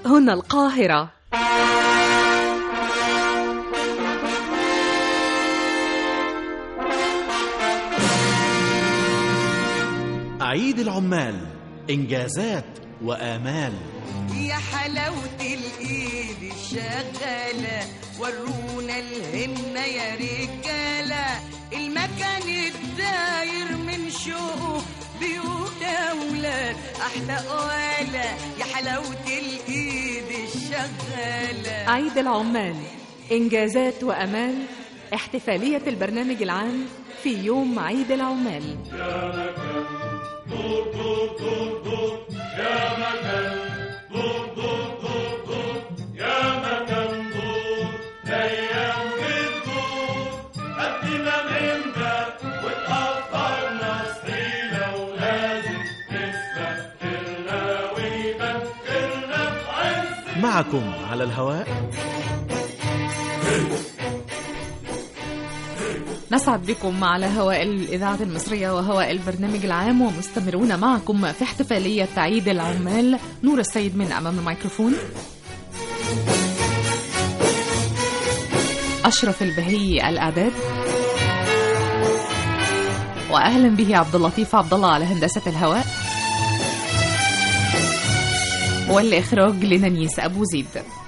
هنا القاهرة عيد العمال إنجازات وآمال يا حلاوة الإيد الشغالة ورونا الهمة يا رجالة المكان الداير من شوق بيوت أولاد أحلى قوالة يا حلاوة الإيد الشغالة عيد العمال إنجازات وأمال احتفالية البرنامج العام في يوم عيد العمال معكم على الهواء نسعد بكم على هواء الإذاعة المصرية وهواء البرنامج العام ومستمرون معكم في احتفالية عيد العمال نور السيد من أمام الميكروفون أشرف البهي الإعداد وأهلا به عبد اللطيف عبد الله على هندسة الهواء والإخراج لنانيس أبو زيد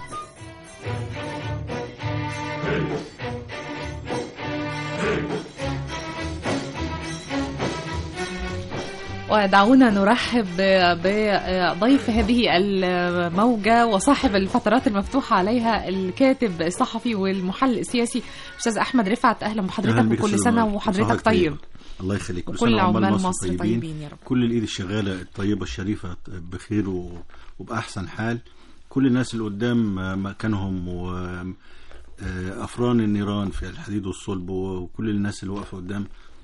ودعونا نرحب بضيف هذه الموجة وصاحب الفترات المفتوحة عليها الكاتب الصحفي والمحلل السياسي أستاذ أحمد رفعت أهلا بحضرتك أهلا بك وكل أستاذ سنة عمر. وحضرتك صباحك طيب الله يخليك كل وكل سنة وعمال عمال مصر, مصر طيبين يا رب. كل الايد الشغاله الطيبه الشريفه بخير و... وباحسن حال كل الناس اللي قدام مكانهم وافران النيران في الحديد والصلب وكل الناس اللي واقفه قدام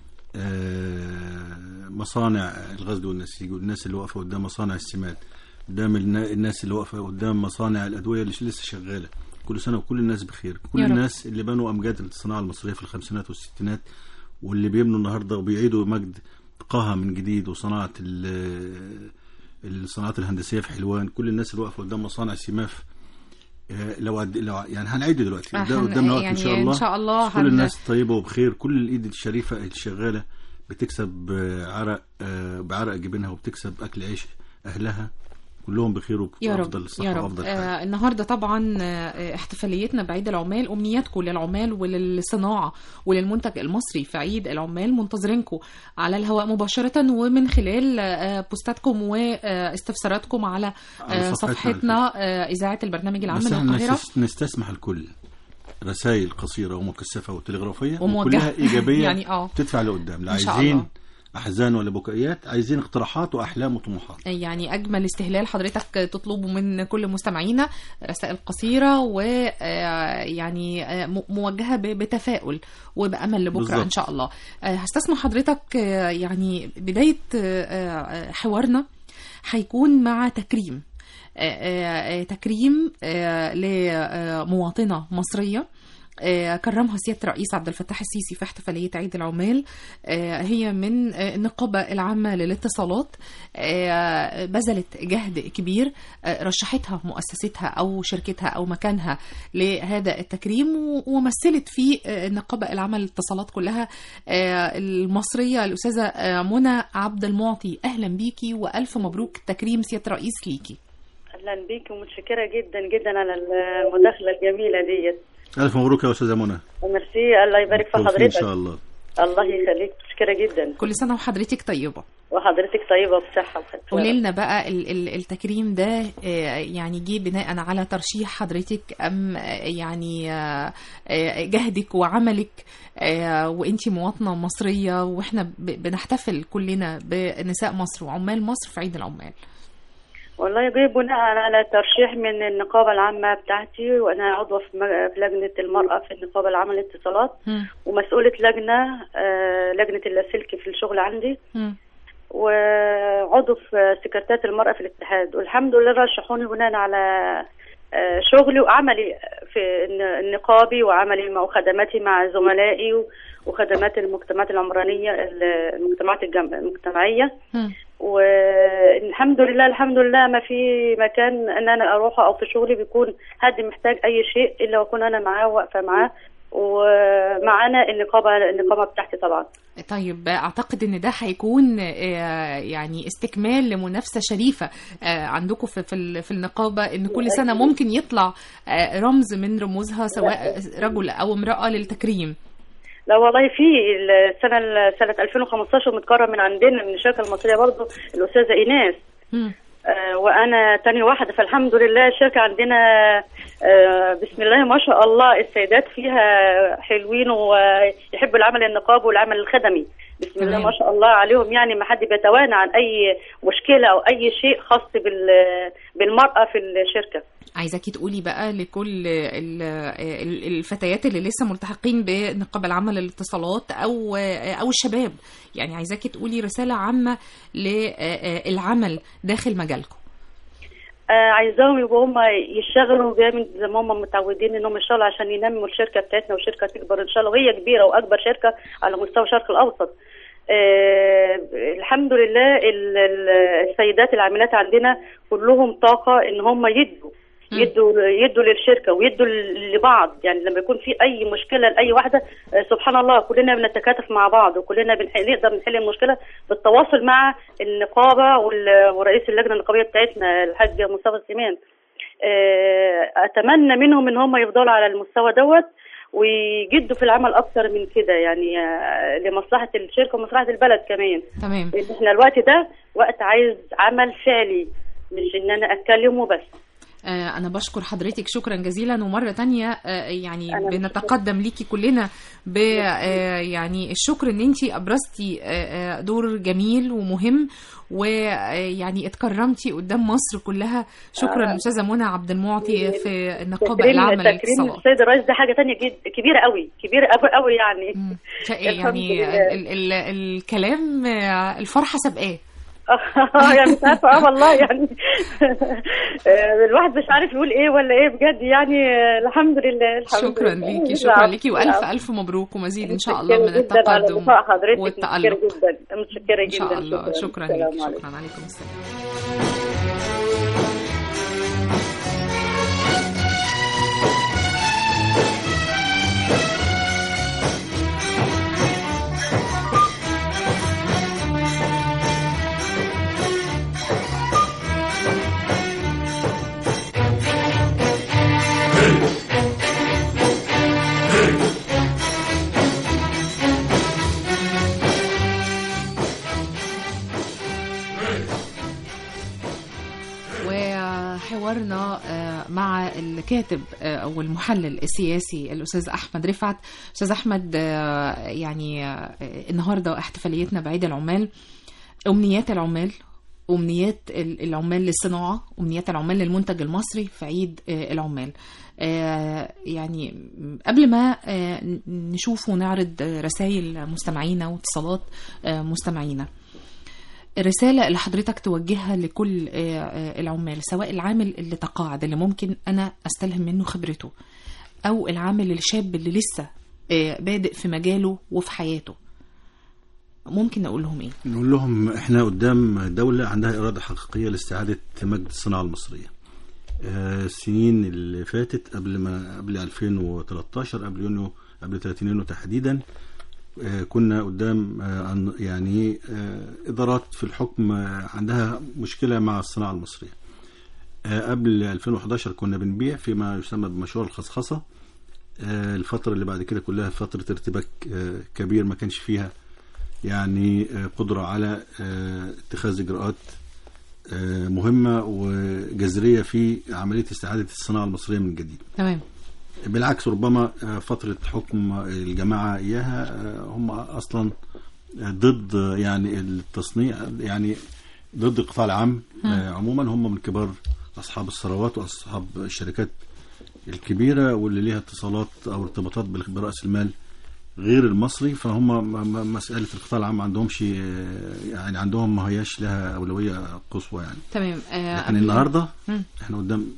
آه، مصانع الغزل والنسيج والناس اللي واقفه قدام مصانع السماد قدام النا- الناس اللي واقفه قدام مصانع الادويه اللي لسه شغاله كل سنه وكل الناس بخير كل يا رب. الناس اللي بنوا امجاد الصناعه المصريه في الخمسينات والستينات واللي بيبنوا النهارده وبيعيدوا مجد طاقها من جديد وصناعه ال- الصناعات الهندسيه في حلوان كل الناس اللي واقفه قدام مصانع سيماف آه، لو عد... لو ع- يعني هنعد دلوقتي آه، قدام هن- قدامنا وقت يعني ان شاء الله إن شاء الله كل هن- الناس طيبه وبخير كل الايد الشريفه الشغاله بتكسب آه، عرق آه، بعرق جبينها وبتكسب اكل عيش اهلها كلهم بخير يا رب وافضل الصحه يا رب وافضل حال آه النهارده طبعا آه احتفاليتنا بعيد العمال امنياتكم للعمال وللصناعه وللمنتج المصري في عيد العمال منتظرينكم على الهواء مباشره ومن خلال آه بوستاتكم واستفساراتكم على على آه صفحتنا صفحتنا آه اذاعه البرنامج العام بس من احنا القاهره نستس- نستسمح الكل رسائل قصيره ومكثفه وتلغرافيه وموجهة. وكلها ايجابيه يعني اه تدفع لقدام لا إن شاء عايزين الله. احزان ولا بكائيات عايزين اقتراحات واحلام وطموحات يعني اجمل استهلال حضرتك تطلبه من كل مستمعينا رسائل قصيره ويعني موجهه ب- بتفاؤل وبامل لبكره بالظبط. ان شاء الله آه، هستسمح حضرتك آه، يعني بدايه آه، آه، حوارنا هيكون مع تكريم آه، آه، آه، تكريم آه، لمواطنه مصريه آه، كرمها سياده الرئيس عبد الفتاح السيسي في احتفاليه عيد العمال آه، هي من آه، النقابه العامه للاتصالات آه، بذلت جهد كبير آه، رشحتها مؤسستها او شركتها او مكانها لهذا التكريم و- ومثلت في آه، النقابه العامه للاتصالات كلها آه، المصريه الاستاذه آه، منى عبد المعطي اهلا بيكي والف مبروك تكريم سياده الرئيس ليكي اهلا بيك ومتشكره جدا جدا على المداخله الجميله ديت الف مبروك يا استاذه منى ميرسي الله يبارك في بالتوفيق ان حضرتك شاء الله الله يخليك متشكره جدا كل سنه وحضرتك طيبه وحضرتك طيبه وبصحه وخير قولي لنا بقى ال- ال- التكريم ده آه، يعني جه بناء على ترشيح حضرتك ام آه، يعني آه، آه، جهدك وعملك آه، وانتي مواطنه مصريه واحنا ب- بنحتفل كلنا بنساء مصر وعمال مصر في عيد العمال والله جاي بناء على ترشيح من النقابه العامه بتاعتي وانا عضوه في م- في لجنه المراه في النقابه العامه للاتصالات مم. ومسؤوله لجنه آه، لجنه اللاسلكي في الشغل عندي مم. وعضو في سكرتات المرأة في الاتحاد والحمد لله رشحوني بناء على آه، شغلي وعملي في الن- النقابي وعملي مع وخدماتي مع زملائي و- وخدمات المجتمعات العمرانيه ال- المجتمعات الجم- المجتمعيه مم. والحمد لله الحمد لله ما في مكان ان انا اروح او في شغلي بيكون حد محتاج اي شيء الا واكون انا معاه واقفه معاه ومعانا النقابه النقابه بتاعتي طبعا طيب اعتقد ان ده هيكون آه، يعني استكمال لمنافسه شريفه آه، عندكم في في ال- في النقابه ان كل سنه ممكن يطلع آه، رمز من رموزها سواء رجل او امراه للتكريم لا والله في السنه سنه 2015 متكرم من عندنا من الشركه المصريه برضه الاستاذه ايناس مم. آه، وانا تاني واحده فالحمد لله الشركه عندنا آه، بسم الله ما شاء الله السيدات فيها حلوين ويحبوا العمل النقابي والعمل الخدمي بسم الله تمام. ما شاء الله عليهم يعني ما حد بيتوانى عن اي مشكله او اي شيء خاص بال- بالمراه في الشركه عايزاكي تقولي بقى لكل ال- ال- الفتيات اللي لسه ملتحقين بنقابه العمل للاتصالات او او الشباب يعني عايزاكي تقولي رساله عامه للعمل داخل مجالكم آه عايزاهم يبقوا هم يشتغلوا جامد زي ما هم متعودين انهم يشتغلوا عشان ينموا الشركه بتاعتنا والشركه تكبر ان شاء الله وهي كبيره واكبر شركه على مستوى الشرق الاوسط. آه الحمد لله ال- ال- السيدات العاملات عندنا كلهم طاقه ان هم يدوا مم. يدوا يدوا للشركه ويدوا ل- لبعض يعني لما يكون في اي مشكله لاي واحده آه، سبحان الله كلنا بنتكاتف مع بعض وكلنا بنحل نقدر نحل المشكله بالتواصل مع النقابه وال- ورئيس اللجنه النقابيه بتاعتنا الحاج مصطفى سليمان آه، اتمنى منهم ان هم يفضلوا على المستوى دوت ويجدوا في العمل اكتر من كده يعني آه، لمصلحه الشركه ومصلحه البلد كمان تمام لان احنا الوقت ده وقت عايز عمل فعلي مش ان انا اتكلم وبس آه، أنا بشكر حضرتك شكرا جزيلا ومرة تانية آه، يعني أنا بنتقدم ليكي كلنا ب آه، يعني الشكر إن أنتي أبرزتي آه، آه، دور جميل ومهم ويعني اتكرمتي قدام مصر كلها شكرا آه. أستاذة منى عبد المعطي في النقابة تكريم العامة تكريم للاتصالات السيد الرئيس ده حاجه تانية جد كبيره قوي كبيره قوي قوي يعني مم. شا- الحمد يعني لله. ال ال الكلام آه، الفرحة سابقاه يعني مش عارفه اه والله يعني آه، الواحد مش عارف يقول ايه ولا ايه بجد يعني آه، الحمد لله الحمد شكرا لله. ليكي شكرا العفو، ليكي والف العفو. الف مبروك ومزيد ان شاء الله متشكرة من جدا على التقدم لقاء حضرتك والتألق متشكرة جدا متشكرة ان شاء جدا الله شكرا السلام ليك عليكم. شكرا عليكم السلام وحوارنا آه، مع الكاتب آه، او المحلل السياسي الاستاذ احمد رفعت استاذ احمد آه، يعني آه، النهارده احتفاليتنا بعيد العمال امنيات العمال امنيات ال- العمال للصناعه امنيات العمال للمنتج المصري في عيد آه، العمال آه، يعني قبل ما آه، ن- نشوف ونعرض آه، رسائل مستمعينا واتصالات آه، مستمعينا الرسالة اللي حضرتك توجهها لكل آه، آه، العمال سواء العامل اللي تقاعد اللي ممكن أنا أستلهم منه خبرته أو العامل الشاب اللي لسه آه، بادئ في مجاله وفي حياته ممكن أقول لهم إيه؟ نقول لهم احنا قدام دولة عندها إرادة حقيقية لاستعادة مجد الصناعة المصرية. آه، السنين اللي فاتت قبل ما قبل 2013 قبل يونيو قبل 30 يونيو تحديدا آه، كنا قدام آه، عن- يعني آه، إدارات في الحكم آه، عندها مشكلة مع الصناعة المصرية. آه، قبل 2011 كنا بنبيع فيما يسمى بمشروع الخصخصة. آه، الفترة اللي بعد كده كلها فترة ارتباك آه، كبير ما كانش فيها يعني آه، قدرة على آه، اتخاذ إجراءات آه، مهمة وجذرية في عملية استعادة الصناعة المصرية من جديد تمام بالعكس ربما آه، فترة حكم الجماعة إياها آه، هم أصلا آه، ضد آه، يعني التصنيع يعني ضد القطاع العام آه، عموما هم من كبار أصحاب الثروات وأصحاب الشركات الكبيرة واللي ليها اتصالات أو ارتباطات بال- برأس المال غير المصري فهم م- م- مسألة القطاع العام ما عندهمش آه، يعني عندهم ما هياش لها أولوية قصوى يعني تمام آه، لكن قبل- النهارده مم. احنا قدام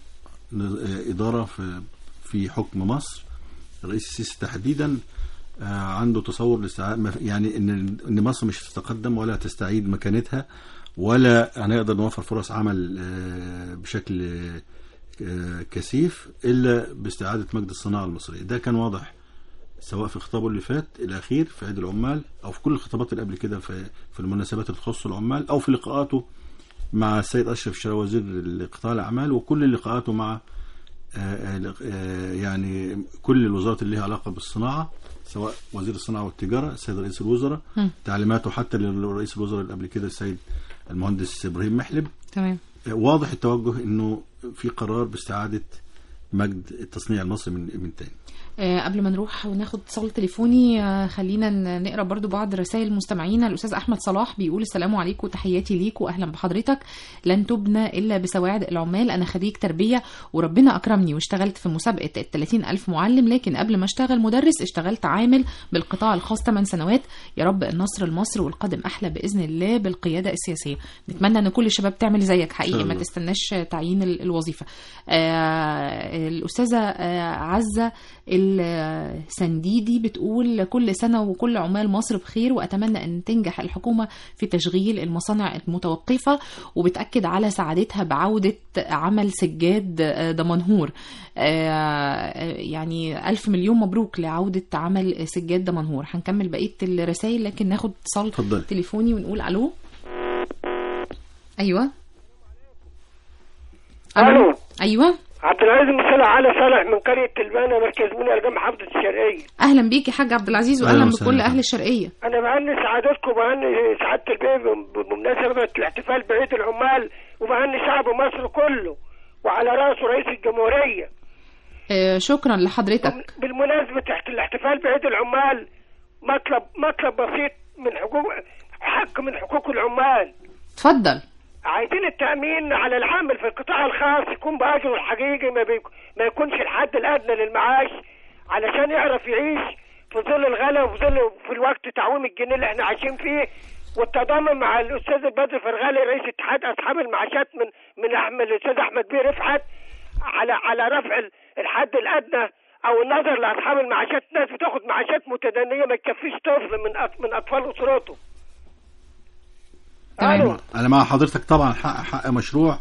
ن- إدارة في في حكم مصر الرئيس السيسي تحديدا آه، عنده تصور لاستعادة ما- يعني ان ان مصر مش هتتقدم ولا تستعيد مكانتها ولا هنقدر نوفر فرص عمل آه، بشكل آه، كثيف الا باستعاده مجد الصناعه المصريه ده كان واضح سواء في خطابه اللي فات الاخير في عيد العمال او في كل الخطابات اللي قبل كده في في المناسبات اللي تخص العمال او في لقاءاته مع السيد اشرف الشراوي وزير قطاع الاعمال وكل لقاءاته مع آه، آه، آه، يعني كل الوزارات اللي لها علاقه بالصناعه سواء وزير الصناعه والتجاره السيد رئيس الوزراء مم. تعليماته حتى لرئيس الوزراء اللي قبل كده السيد المهندس ابراهيم محلب تمام آه، واضح التوجه انه في قرار باستعاده مجد التصنيع المصري من من تاني آه، قبل ما نروح وناخد اتصال تليفوني آه، خلينا ن- نقرا برضو بعض رسائل مستمعينا الاستاذ احمد صلاح بيقول السلام عليكم وتحياتي ليك واهلا بحضرتك لن تبنى الا بسواعد العمال انا خريج تربيه وربنا اكرمني واشتغلت في مسابقه ال 30 الف معلم لكن قبل ما اشتغل مدرس اشتغلت عامل بالقطاع الخاص 8 سنوات يا رب النصر لمصر والقادم احلى باذن الله بالقياده السياسيه نتمنى ان كل الشباب تعمل زيك حقيقي ما الله. تستناش تعيين ال- الوظيفه آه، الاستاذه آه، عزه السنديدي بتقول كل سنه وكل عمال مصر بخير واتمنى ان تنجح الحكومه في تشغيل المصانع المتوقفه وبتاكد على سعادتها بعوده عمل سجاد آه، دمنهور آه، آه، يعني ألف مليون مبروك لعودة عمل سجاد دمنهور هنكمل بقية الرسائل لكن ناخد اتصال اتفضلي. تليفوني ونقول ألو أيوة ألو. أيوة عبد العزيز مسلا على صالح من قرية تلبانة مركز منى الجامعة محافظة الشرقية أهلا بيك يا حاج عبد العزيز أهلا وأهلا وسهلا. بكل أهل الشرقية أنا بهني سعادتكم وبهني سعادة البيه بمناسبة الاحتفال بعيد العمال وبهني شعب مصر كله وعلى رأسه رئيس الجمهورية آه، شكرا لحضرتك بالمناسبة احت- الاحتفال بعيد العمال مطلب مطلب بسيط من حقوق حق من حقوق العمال اتفضل عايزين التأمين على العامل في القطاع الخاص يكون بأجره الحقيقي ما, بيك... ما يكونش الحد الأدنى للمعاش علشان يعرف يعيش في ظل الغلا وفي ظل في الوقت تعويم الجنيه اللي احنا عايشين فيه والتضامن مع الأستاذ البدر فرغالي رئيس اتحاد أصحاب المعاشات من من أحمد الأستاذ أحمد بيه رفعت على على رفع ال- الحد الأدنى أو النظر لأصحاب المعاشات ناس بتاخد معاشات متدنية ما تكفيش طفل من أط... من أطفال أسرته تمام. ألو. انا مع حضرتك طبعا حق حق مشروع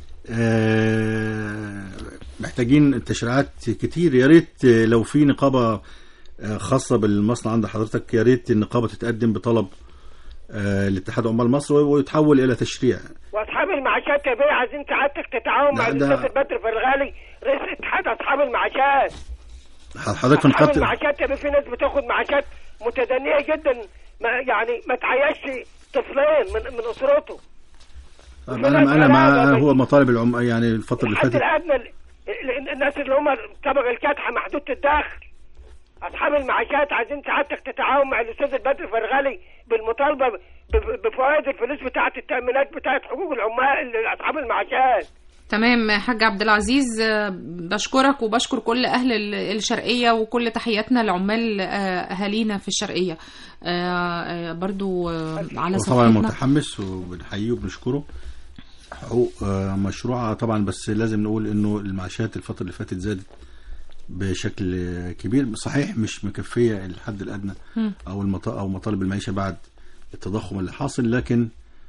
آه، محتاجين تشريعات كتير يا ريت لو في نقابه آه، خاصه بالمصنع عند حضرتك يا ريت النقابه تتقدم بطلب آه، لاتحاد عمال مصر ويتحول الى تشريع واصحاب المعاشات يا بيه عايزين سعادتك تتعاون مع لا، ده- الاستاذ البدر فرغالي رئيس اتحاد اصحاب المعاشات حضرتك في اصحاب نقابه المعاشات يا بيه في ناس بتاخد معاشات متدنيه جدا ما يعني ما تعيشش طفلين من من اسرته انا انا مع هو مطالب العم يعني الفتره اللي الحد فاتت الادنى ل- ل- الناس اللي هم الطبقه الكادحه محدوده الدخل اصحاب المعاشات عايزين سعادتك تتعاون مع الاستاذ البدر فرغالي بالمطالبه ب- ب- بفوائد الفلوس بتاعه التامينات بتاعه حقوق العمال اصحاب المعاشات تمام حاج عبد العزيز آه، بشكرك وبشكر كل اهل ال- الشرقيه وكل تحياتنا لعمال آه، اهالينا في الشرقيه آه، آه، برضو آه، على هو طبعا صفحتنا متحمس وبنحييه وبنشكره حقوق آه، مشروعة طبعا بس لازم نقول انه المعاشات الفترة اللي فاتت زادت بشكل آه، كبير صحيح مش مكفية الحد الأدنى أو المط... أو مطالب المعيشة بعد التضخم اللي حاصل لكن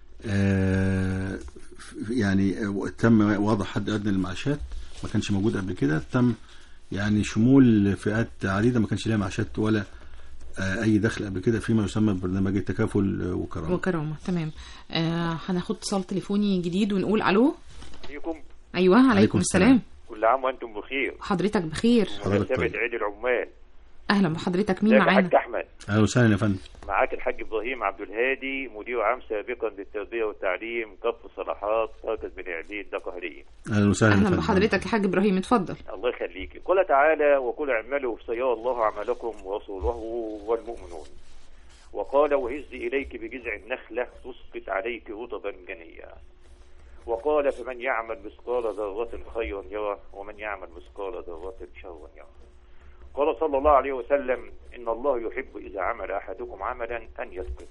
آه، يعني تم وضع حد أدنى للمعاشات ما كانش موجود قبل كده تم يعني شمول فئات عديدة ما كانش ليها معاشات ولا آه، أي دخل قبل كده فيما يسمى ببرنامج التكافل آه، وكرامة وكرامه تمام آه، هناخد اتصال تليفوني جديد ونقول الو فيكم ايوه عليكم, عليكم السلام. السلام. كل عام وانتم بخير حضرتك بخير حضرتك طيب. مناسبة عيد العمال اهلا بحضرتك مين ازيك يا معانا حاج احمد اهلا وسهلا يا فندم معاك الحاج ابراهيم عبد الهادي مدير عام سابقا للتربيه والتعليم كفر صلاحات مركز بن عديد دقهليه اهلا وسهلا يا اهلا فندم. بحضرتك يا حاج ابراهيم اتفضل الله يخليك قال تعالى وقل اعملوا فسيرى الله عملكم ورسوله والمؤمنون وقال وهز اليك بجذع النخله تسقط عليك رطبا جنيا وقال فمن يعمل مثقال ذرة خيرا يره ومن يعمل مثقال ذرة شرا يره قال صلى الله عليه وسلم إن الله يحب إذا عمل أحدكم عملا أن يتقن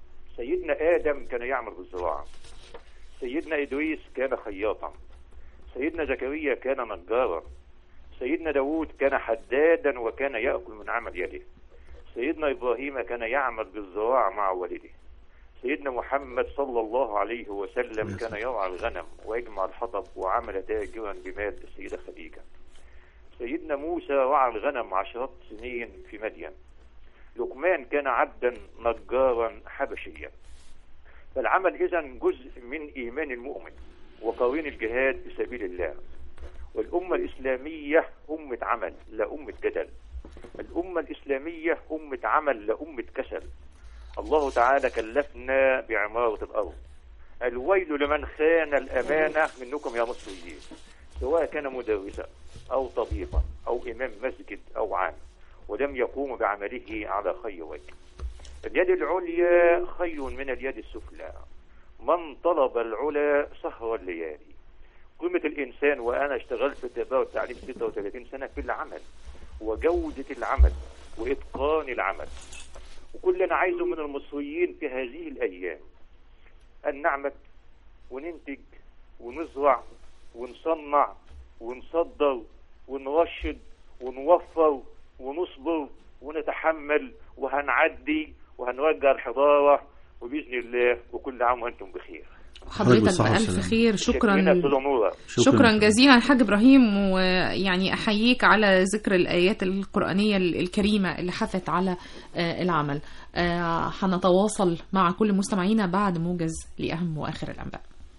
سيدنا آدم كان يعمل بالزراعة سيدنا إدريس كان خياطا سيدنا زكريا كان نجارا سيدنا داود كان حدادا وكان يأكل من عمل يده سيدنا إبراهيم كان يعمل بالزراعة مع والده سيدنا محمد صلى الله عليه وسلم كان يرعى الغنم ويجمع الحطب وعمل تاجرا بمال السيدة خديجة سيدنا موسى رعى الغنم عشرات سنين في مدين لقمان كان عبدا نجارا حبشيا فالعمل إذا جزء من إيمان المؤمن وقوين الجهاد في سبيل الله والأمة الإسلامية أمة عمل لا أمة جدل الأمة الإسلامية أمة عمل لا أمة كسل الله تعالى كلفنا بعمارة الأرض الويل لمن خان الأمانة منكم يا مصريين سواء كان مدرسا أو طبيبا أو إمام مسجد أو عام ولم يقوم بعمله على خير وجه اليد العليا خير من اليد السفلى من طلب العلا سهر الليالي قيمة الإنسان وأنا اشتغلت في التربية والتعليم 36 سنة في العمل وجودة العمل وإتقان العمل وكل اللي أنا عايزه من المصريين في هذه الأيام أن نعمل وننتج ونزرع ونصنع ونصدر ونرشد ونوفر ونصبر ونتحمل وهنعدي وهنرجع الحضارة وبإذن الله وكل عام وأنتم بخير حضرتك بالصحة بألف والسلامة. خير شكرا شكرا أستاذة نورة شكرا جزيلا حاج ابراهيم ويعني احييك على ذكر الايات القرانيه الكريمه اللي حثت على آه، العمل آه، هنتواصل مع كل مستمعينا بعد موجز لاهم واخر الانباء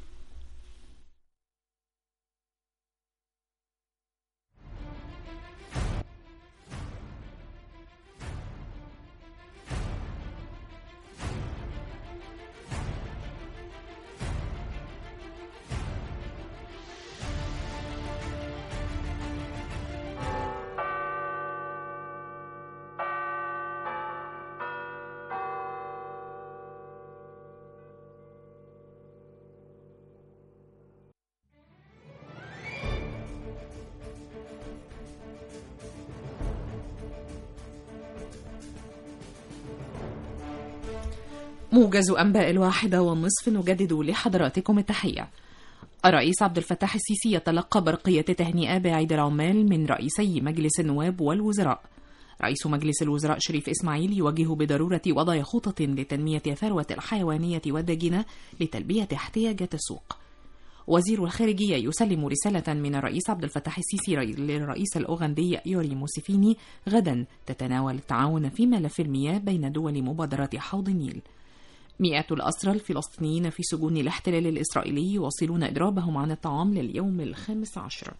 موجز أنباء الواحدة والنصف نجدد لحضراتكم التحية الرئيس عبد الفتاح السيسي يتلقى برقية تهنئة بعيد العمال من رئيسي مجلس النواب والوزراء رئيس مجلس الوزراء شريف إسماعيل يوجه بضرورة وضع خطط لتنمية ثروة الحيوانية والداجنة لتلبية احتياجات السوق وزير الخارجية يسلم رسالة من الرئيس عبد الفتاح السيسي ري- للرئيس الأوغندي يوري موسيفيني غدا تتناول التعاون في ملف المياه بين دول مبادرة حوض النيل مئات الأسرى الفلسطينيين في سجون الاحتلال الإسرائيلي يواصلون إضرابهم عن الطعام لليوم الخامس عشر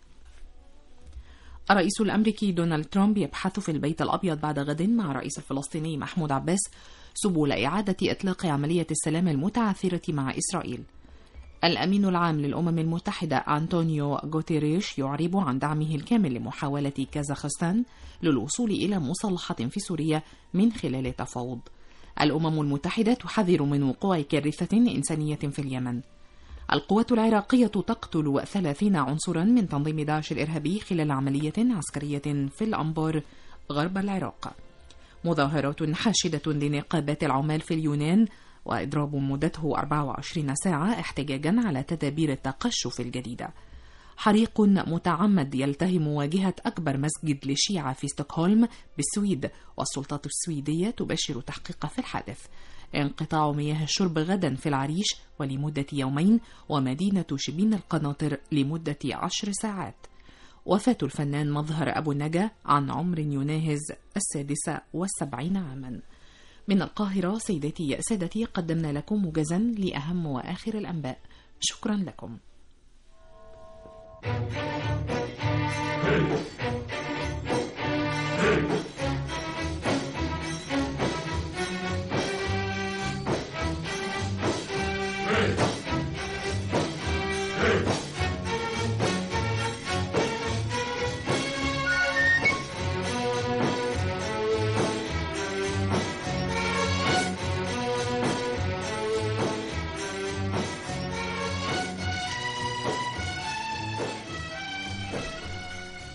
الرئيس الأمريكي دونالد ترامب يبحث في البيت الأبيض بعد غد مع الرئيس الفلسطيني محمود عباس سبل إعادة إطلاق عملية السلام المتعثرة مع إسرائيل الأمين العام للأمم المتحدة أنطونيو غوتيريش يعرب عن دعمه الكامل لمحاولة كازاخستان للوصول إلى مصالحة في سوريا من خلال تفاوض الأمم المتحدة تحذر من وقوع كارثة إنسانية في اليمن القوات العراقية تقتل ثلاثين عنصرا من تنظيم داعش الإرهابي خلال عملية عسكرية في الأنبار غرب العراق مظاهرات حاشدة لنقابات العمال في اليونان وإضراب مدته 24 ساعة احتجاجا على تدابير التقشف الجديدة حريق متعمد يلتهم واجهة أكبر مسجد للشيعة في ستوكهولم بالسويد والسلطات السويدية تبشر تحقيق في الحادث انقطاع مياه الشرب غدا في العريش ولمدة يومين ومدينة شبين القناطر لمدة عشر ساعات وفاة الفنان مظهر أبو النجا عن عمر يناهز السادسة والسبعين عاما من القاهرة سيداتي سادتي قدمنا لكم موجزا لأهم وآخر الأنباء شكرا لكم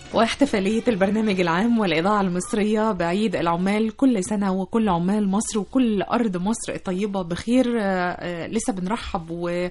واحتفالية البرنامج العام والإذاعة المصرية بعيد العمال كل سنة وكل عمال مصر وكل أرض مصر الطيبة بخير آه، آه، لسه بنرحب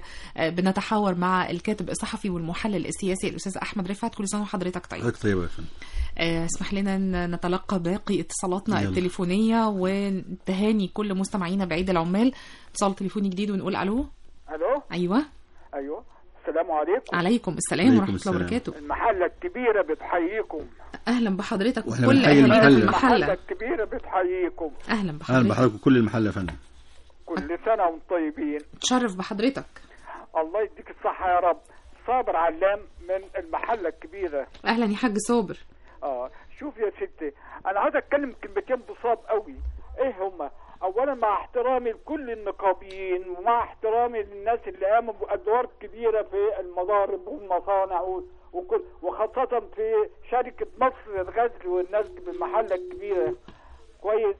وبنتحاور مع الكاتب الصحفي والمحلل السياسي الأستاذ أحمد رفعت كل سنة وحضرتك طيب حضرتك طيبه يا فندم آه، اسمح لنا ان نتلقى باقي اتصالاتنا يلا. التليفونية وتهاني كل مستمعينا بعيد العمال اتصال تليفوني جديد ونقول ألو الو أيوة ايوه السلام عليكم عليكم السلام عليكم ورحمة الله السلام. وبركاته المحله الكبيره بتحييكم أهلا بحضرتك وإحنا وكل بنحيي أهالينا في المحلة. المحله المحلة الكبيره بتحييكم أهلا اهلا بحضرتك بحضرتك وكل المحل يا فندم كل سنه وانتم طيبين تشرف بحضرتك الله يديك الصحه يا رب صابر علام من المحله الكبيره أهلا يا حاج صابر اه شوف يا ستي انا عايز اتكلم كلمتين بصاب قوي ايه هما اولا مع احترامي لكل النقابيين ومع احترامي للناس اللي قاموا بادوار كبيره في المضارب والمصانع و- وكل وخاصه في شركه مصر للغزل والناس بالمحله الكبيره كويس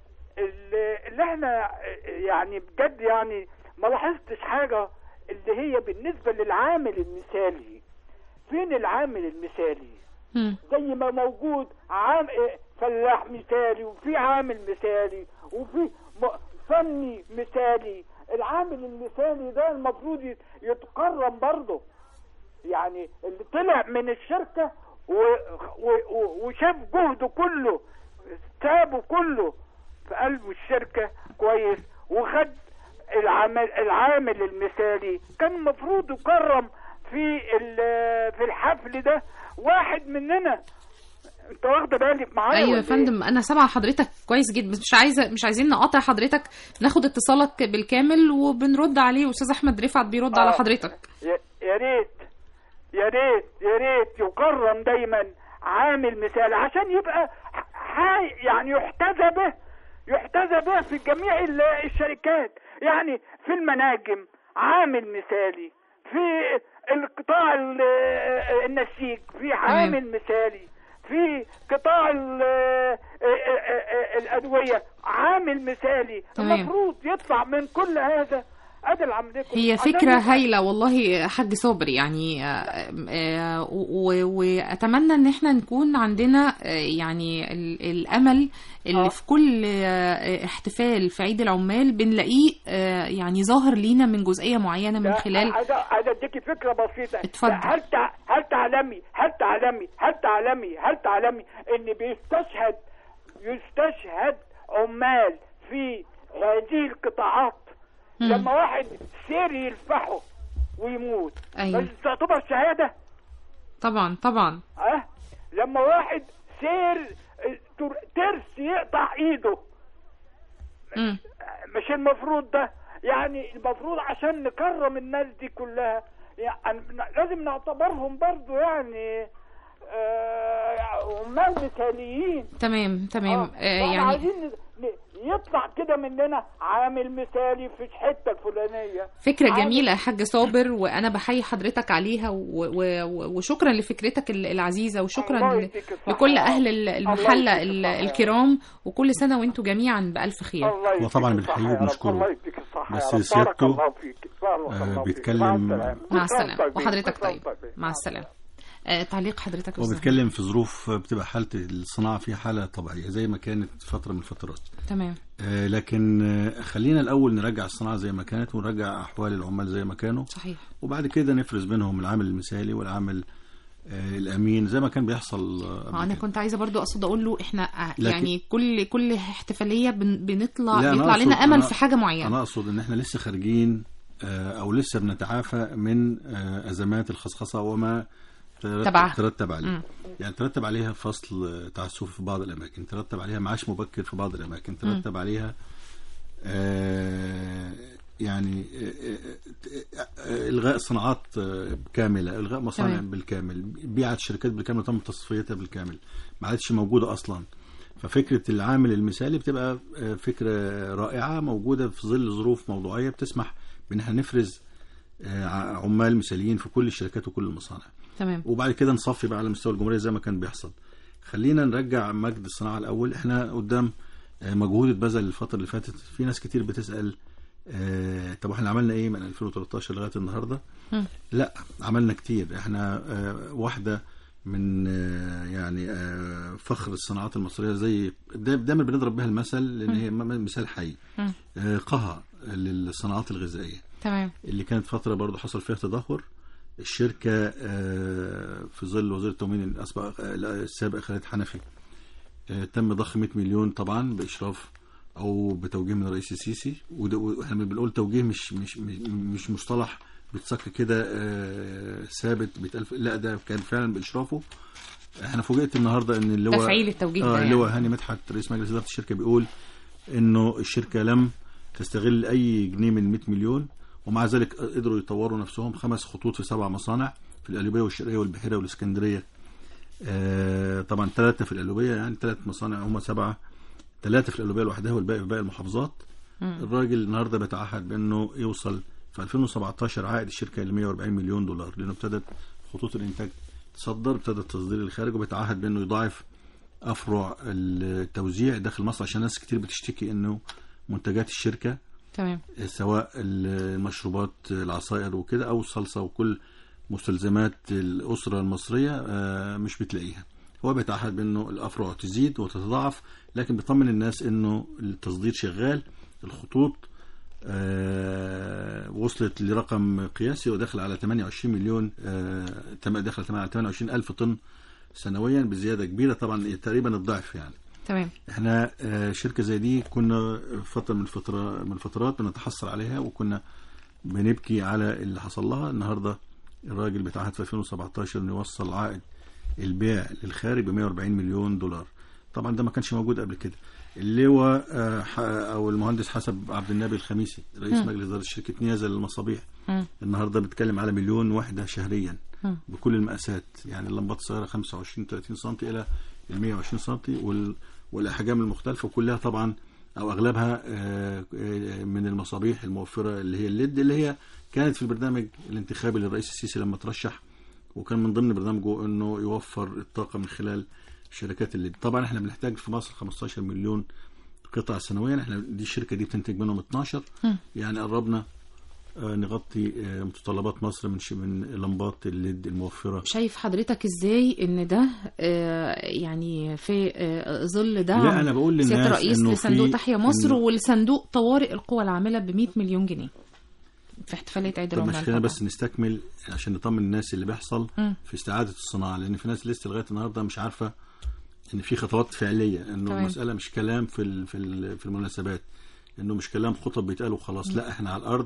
اللي, اللي احنا يعني بجد يعني ما لاحظتش حاجه اللي هي بالنسبه للعامل المثالي فين العامل المثالي مم. زي ما موجود عام إيه، فلاح مثالي وفي عامل مثالي وفي م- فني مثالي العامل المثالي ده المفروض يت- يتكرم برضه يعني اللي طلع من الشركة و... و... و... وشاف جهده كله سابه كله في قلب الشركة كويس وخد العمل العامل المثالي كان المفروض يكرم في ال- في الحفل ده واحد مننا انت واخده بالك معايا ايوه ولا يا إيه؟ فندم انا سامعه حضرتك كويس جدا بس مش عايزه مش عايزين نقاطع حضرتك ناخد اتصالك بالكامل وبنرد عليه استاذ احمد رفعت بيرد على آه. حضرتك يا يا ريت يا ريت يا ريت يكرم دايما عامل مثالي عشان يبقى حي يعني يحتذى به يحتذى به في جميع ال- الشركات يعني في المناجم عامل مثالي في القطاع ال- النسيج في عامل مثالي في قطاع ال- الأدوية عامل مثالي تمام. المفروض يطلع من كل هذا ادي العمليه هي عشان فكرة يبقى- هايلة والله حاج صابر يعني آه، آه، و- وأتمنى إن احنا نكون عندنا آه، يعني ال- الأمل اللي آه. في كل آه، احتفال في عيد العمال بنلاقيه آه، يعني ظاهر لينا من جزئية معينة من لا، خلال عايز عايز اديكي فكره بسيطه اتفضل. هل تع... هل تعلمي هل تعلمي هل تعلمي هل تعلمي ان بيستشهد يستشهد عمال في هذه القطاعات مم. لما واحد سير يلفحه ويموت أيوة. بس تعتبر شهاده طبعا طبعا اه لما واحد سير آه، تر- ترس يقطع ايده مم. مش المفروض ده يعني المفروض عشان نكرم الناس دي كلها يعني لازم نعتبرهم برضو يعني آه، عمال مثاليين تمام تمام آه، آه، فاحنا يعني عايزين ن- ن- يطلع كده مننا عامل مثالي في الحته الفلانيه فكرة عامل- جميلة يا حاج صابر وأنا بحيي حضرتك عليها و... و... وشكرا لفكرتك ال- العزيزة وشكرا الله ل... يديك الصحة لكل يا رب. أهل ال- المحلة يديك ال- الصحة يا رب. الكرام وكل سنة وأنتم جميعا بألف خير الله يديك وطبعاً الصحة بنحييه يا رب. وبنشكره. الله يديك الصحة بس يا رب. سيادته، بارك الله فيك بارك آه، الله فيك. بيتكلم- مع السلامة. مع كل سنة السلامة طيبين. وحضرتك كل سنة طيب طيبين. مع السلامة آه، تعليق حضرتك يا هو أستاذ بيتكلم في ظروف بتبقى حالة الصناعة فيها حالة طبيعية زي ما كانت فترة من الفترات تمام آه، لكن آه، خلينا الأول نرجع الصناعة زي ما كانت ونرجع أحوال العمال زي ما كانوا صحيح وبعد كده نفرز بينهم العامل المثالي والعامل آه، الأمين زي ما كان بيحصل آه، قبل ما انا كده. كنت عايزه برضو اقصد اقول له احنا آه، لكن- يعني كل كل احتفاليه بن بنطلع لا، أنا بيطلع لنا أقصد- امل أنا- في حاجه معينه أنا أقصد إن إحنا لسه خارجين آه، أو لسه بنتعافى من آه، أزمات الخصخصة وما ترت- تبعها. ترتب عليه مم. يعني ترتب عليها فصل آه، تعسف في بعض الأماكن ترتب عليها معاش مبكر في بعض الأماكن ترتب عليها آه، يعني آه، آه، آه، إلغاء صناعات آه، كاملة إلغاء مصانع تمام. بالكامل بيعت شركات بالكامل تم تصفيتها بالكامل ما عادش موجودة أصلا ففكرة العامل المثالي بتبقى آه، فكرة رائعة موجودة في ظل ظروف موضوعية بتسمح بأن احنا نفرز آه، ع- عمال مثاليين في كل الشركات وكل المصانع تمام وبعد كده نصفي بقى على مستوى الجمهورية زي ما كان بيحصل خلينا نرجع مجد الصناعة الأول احنا قدام آه، مجهود اتبذل الفترة اللي فاتت في ناس كتير بتسأل آه، طب احنا عملنا ايه من 2013 لغاية النهاردة مم. لا عملنا كتير احنا آه، واحدة من آه، يعني آه، فخر الصناعات المصريه زي دا- دايما بنضرب بها المثل لان هي م- مثال حي مم. آه، قها للصناعات الغذائيه تمام اللي كانت فتره برضو حصل فيها تدهور الشركه آه، في ظل وزير التموين الاسبق آه، السابق خالد حنفي آه، تم ضخ 100 مليون طبعا باشراف او بتوجيه من الرئيس السيسي وده واحنا بنقول توجيه مش مش مش, مش مصطلح بيتسك كده آه، ثابت بيتقال لا ده كان فعلا باشرافه احنا فوجئت النهارده ان اللي هو تفعيل التوجيه ده اه يعني. اللي هو هاني مدحت رئيس مجلس اداره الشركه بيقول انه الشركه لم تستغل اي جنيه من 100 مليون ومع ذلك قدروا يطوروا نفسهم خمس خطوط في سبع مصانع في القليوبيه والشرقيه والبحيره والاسكندريه آه طبعا ثلاثه في القليوبيه يعني ثلاث مصانع هم سبعه ثلاثه في القليوبيه لوحدها والباقي في باقي المحافظات الراجل النهارده بيتعهد بانه يوصل في 2017 عائد الشركه ل 140 مليون دولار لانه ابتدت خطوط الانتاج تصدر ابتدى التصدير للخارج وبيتعهد بانه يضاعف افرع التوزيع داخل مصر عشان ناس كتير بتشتكي انه منتجات الشركه تمام سواء المشروبات العصائر وكده او الصلصه وكل مستلزمات الاسره المصريه آه، مش بتلاقيها هو بيتعهد بانه الافرع تزيد وتتضاعف لكن بيطمن الناس انه التصدير شغال الخطوط آه، وصلت لرقم قياسي وداخل على 28 مليون آه، تم- داخل على 28 الف طن سنويا بزياده كبيره طبعا تقريبا الضعف يعني تمام احنا آه، شركه زي دي كنا فتره من فتره من الفترات بنتحسر عليها وكنا بنبكي على اللي حصل لها النهارده الراجل بيتعهد في 2017 انه يوصل عائد البيع للخارج ب 140 مليون دولار طبعا ده ما كانش موجود قبل كده اللواء آه، ح- او المهندس حسب عبد النبي الخميسي رئيس مم. مجلس اداره شركه نيازا للمصابيح مم. النهارده بيتكلم على مليون وحده شهريا مم. بكل المقاسات يعني اللمبات الصغيره 25 30 سم الى ال 120 سم وال والاحجام المختلفه وكلها طبعا او اغلبها آه، آه، من المصابيح الموفره اللي هي الليد اللي هي كانت في البرنامج الانتخابي للرئيس السيسي لما ترشح وكان من ضمن برنامجه انه يوفر الطاقه من خلال شركات الليد طبعا احنا بنحتاج في مصر 15 مليون قطعه سنويا احنا دي الشركه دي بتنتج منهم 12 مم. يعني قربنا آه، نغطي آه، متطلبات مصر من ش- من لمبات الليد الموفره شايف حضرتك ازاي ان ده آه، يعني في آه، ظل دعم لا، أنا بقول سياده للناس الرئيس إنه لصندوق في- تحيا مصر إنه- والصندوق طوارئ القوى العامله ب 100 مليون جنيه في احتفاليه عيد طب مش العمال خلينا طبعاً. بس نستكمل عشان نطمن الناس اللي بيحصل مم. في استعاده الصناعه لان في ناس لسه لغايه النهارده مش عارفه ان في خطوات فعليه انه تمام. المساله مش كلام في ال- في ال- في المناسبات انه مش كلام خطب بيتقال وخلاص لا احنا على الارض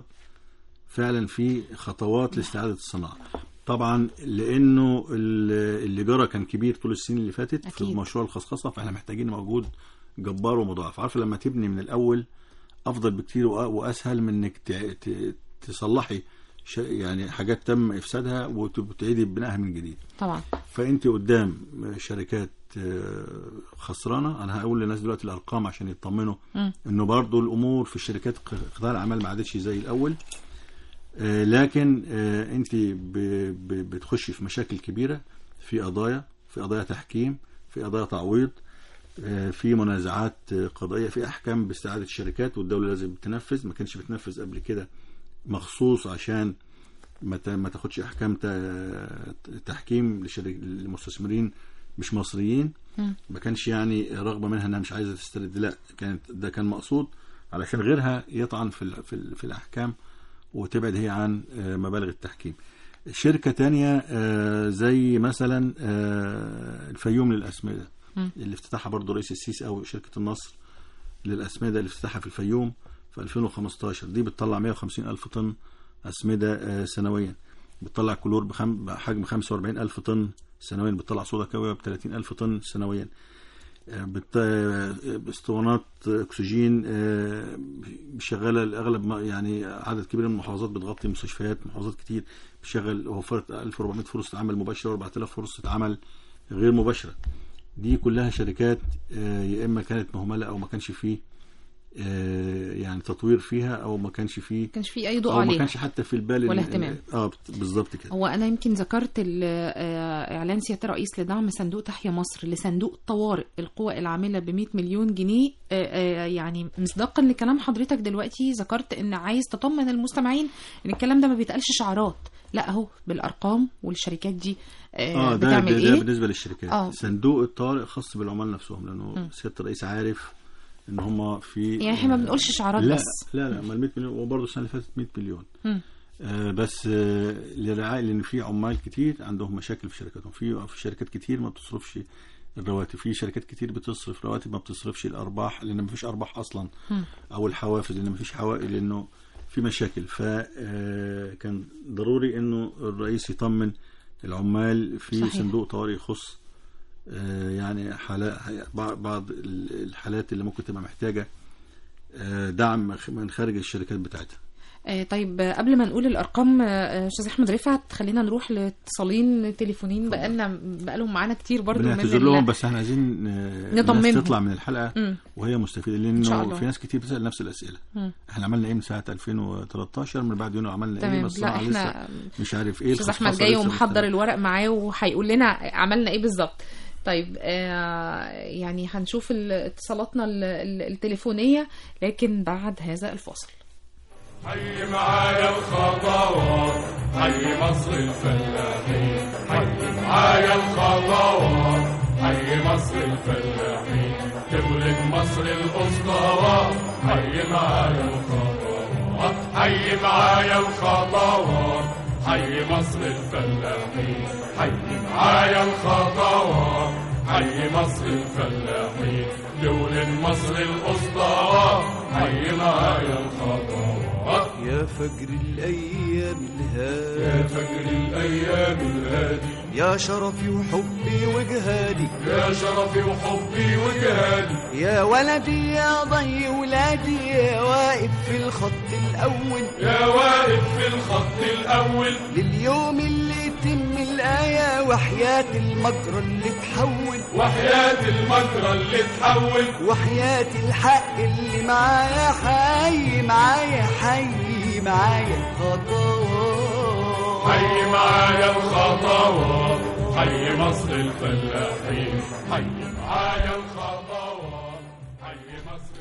فعلا في خطوات لاستعاده الصناعه طبعا لانه ال- اللي جرى كان كبير طول السنين اللي فاتت في أكيد. مشروع الخصخصه فاحنا محتاجين مجهود جبار ومضاعف عارفه لما تبني من الاول افضل بكتير وأ- واسهل من انك ت- ت- تصلحي ش- يعني حاجات تم افسادها وت- وتعيدي بنائها من جديد طبعا فانت قدام شركات آه، خسرانه انا هقول للناس دلوقتي الارقام عشان يطمنوا مم. انه برضو الامور في الشركات ق- قطاع الاعمال ما عادتش زي الاول آه، لكن انت بتخشي في مشاكل كبيره في قضايا في قضايا تحكيم في قضايا تعويض آه، في منازعات آه، قضائيه في احكام باستعاده الشركات والدوله لازم تنفذ ما كانش بتنفذ قبل كده مخصوص عشان ما تا- ما تاخدش احكام تا- تحكيم لشرك- لمستثمرين مش مصريين مم. ما كانش يعني رغبه منها انها مش عايزه تسترد لا كانت ده كان مقصود علشان غيرها يطعن في ال- في, ال- في الاحكام وتبعد هي عن آه، مبالغ التحكيم شركه تانية آه، زي مثلا آه، الفيوم للاسمده مم. اللي افتتحها برضه رئيس السيسي او شركه النصر للاسمده اللي افتتحها في الفيوم في 2015 دي بتطلع 150 الف طن اسمده آه، سنويا بتطلع كلور بخم... بحجم 45 الف طن سنويا بتطلع صودا كاويه ب 30 الف طن سنويا آه، بت... آه، اسطوانات اكسجين آه، شغاله الاغلب ما- يعني عدد كبير من المحافظات بتغطي مستشفيات محافظات كتير بتشغل وفرت 1400 فرصه عمل مباشره و4000 فرصه عمل غير مباشره دي كلها شركات آه، يا اما كانت مهمله او ما كانش فيه آه، يعني تطوير فيها او ما كانش فيه كانش في اي ضوء او ما عليها كانش حتى في البال ولا إن- اهتمام. اه بالظبط كده هو انا يمكن ذكرت ال- آه، اعلان سياده الرئيس لدعم صندوق تحيا مصر لصندوق طوارئ القوى العامله ب 100 مليون جنيه آه، آه، يعني مصداقا لكلام حضرتك دلوقتي ذكرت ان عايز تطمن المستمعين ان الكلام ده ما بيتقالش شعارات لا اهو بالارقام والشركات دي آه اه ده, بتعمل ده, ايه ده بالنسبه للشركات آه. صندوق الطوارئ خاص بالعمال نفسهم لانه مم. سياده الرئيس عارف ان هم في يعني احنا ما بنقولش شعارات لا بس لا لا ما ال 100 مليون وبرضه السنه اللي فاتت 100 مليون مم. آه بس آه للرعاية لان في عمال كتير عندهم مشاكل في شركاتهم في في شركات كتير ما بتصرفش الرواتب في شركات كتير بتصرف رواتب ما بتصرفش الارباح لان ما فيش ارباح اصلا مم. او الحوافز لان ما فيش حوائل لانه في مشاكل فكان ضروري انه الرئيس يطمن العمال في صحيح. صحيح. صندوق طوارئ يخص آه، يعني حالات بعض الحالات اللي ممكن تبقى محتاجه آه، دعم من خارج الشركات بتاعتها آه طيب آه، قبل ما نقول الارقام آه، استاذ احمد رفعت خلينا نروح لاتصالين تليفونين بقالنا بقالهم معانا كتير برضو من بنعتذر ال- لهم بس احنا عايزين آه، نطمنهم. الناس تطلع من الحلقه مم. وهي مستفيده إن شاء لانه الله. في ناس كتير بتسال نفس الاسئله مم. احنا عملنا ايه من ساعه 2013 من بعد يونيو عملنا ايه تمام بس لا طبعاً احنا لسه مش عارف ايه استاذ الخصخصة احمد جاي لسه ومحضر مستمرة. الورق معاه وهيقول لنا عملنا ايه بالظبط طيب آه يعني هنشوف ال- اتصالاتنا ال- ال- التليفونيه لكن بعد هذا الفاصل حي معايا الخطوات حي مصر الفلاحين حي معايا الخطوات حي مصر الفلاحين تولد مصر الأسطورات حي معايا الخطوات حي معايا الخطوات حي مصر الفلاحين حي معايا الخطوات حي مصر الفلاحين تولد مصر الأسطورات حي معايا الخطوات يا فجر الأيام الهادي يا فجر الأيام الهادي يا شرفي وحبي وجهادي يا شرفي وحبي وجهادي يا ولدي يا ضي ولادي يا واقف في الخط الأول يا واقف في الخط الأول لليوم اللي يتم الآية وحياة المجرى اللي تحول وحياة المجرى اللي تحول وحياة الحق اللي معايا حي معايا حي معايا خطوات حي معايا الخطوات حي مصر الفلاحين حي معايا الخطوات حي مصر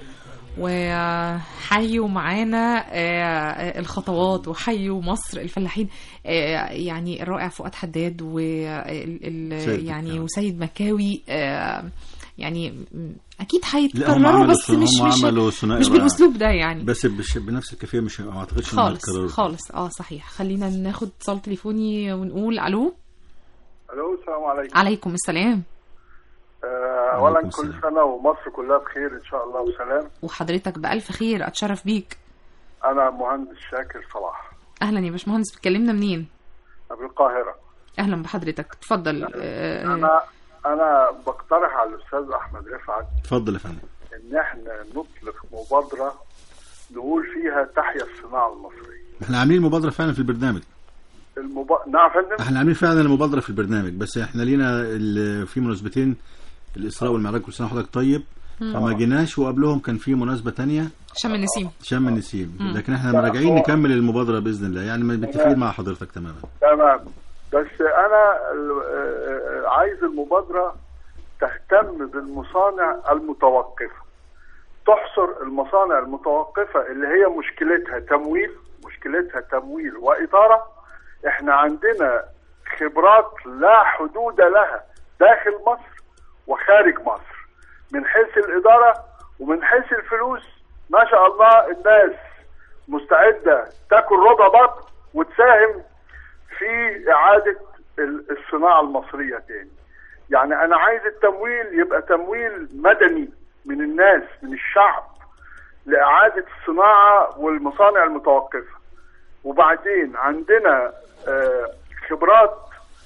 وحيوا معانا آه، الخطوات وحيوا مصر الفلاحين آه، يعني الرائع فؤاد حداد و ال- سيد ال- يعني مكاوي. وسيد مكاوي آه، يعني م- اكيد لا هم هيتكرروا عملوا بس مش هم مش عملوا ثنائي مش رائع. بالاسلوب ده يعني بس بش- بنفس الكيفيه مش ما اعتقدش انهم خالص هيتكرروا. خالص اه صحيح خلينا ناخد اتصال تليفوني ونقول الو الو السلام عليكم عليكم السلام آه، اولا وعليكم كل السلام. سنه ومصر كلها بخير ان شاء الله وسلام وحضرتك بألف خير اتشرف بيك انا مهندس شاكر صلاح اهلا يا باشمهندس بتكلمنا منين بالقاهره اهلا بحضرتك اتفضل آه، انا انا بقترح على الاستاذ احمد رفعت اتفضل يا فندم ان احنا نطلق مبادره نقول فيها تحيا الصناعه المصريه احنا عاملين مبادره فعلا في البرنامج المب... نعم يا فندم احنا عاملين فعلا المبادره في البرنامج بس احنا لينا ال- في مناسبتين الاسراء والمعراج كل سنه وحضرتك طيب فما جيناش وقبلهم كان في مناسبه تانية شم النسيم شم النسيم مم. لكن احنا لا، راجعين هو- نكمل المبادره باذن الله يعني متفقين مع حضرتك تماما تمام بس انا ال- آه، آه، عايز المبادره تهتم بالمصانع المتوقفه تحصر المصانع المتوقفه اللي هي مشكلتها تمويل مشكلتها تمويل واداره احنا عندنا خبرات لا حدود لها داخل مصر وخارج مصر من حيث الاداره ومن حيث الفلوس ما شاء الله الناس مستعده تاكل ربع بط وتساهم في اعاده ال- الصناعه المصريه تاني. يعني انا عايز التمويل يبقى تمويل مدني من الناس من الشعب لاعاده الصناعه والمصانع المتوقفه. وبعدين عندنا آه، خبرات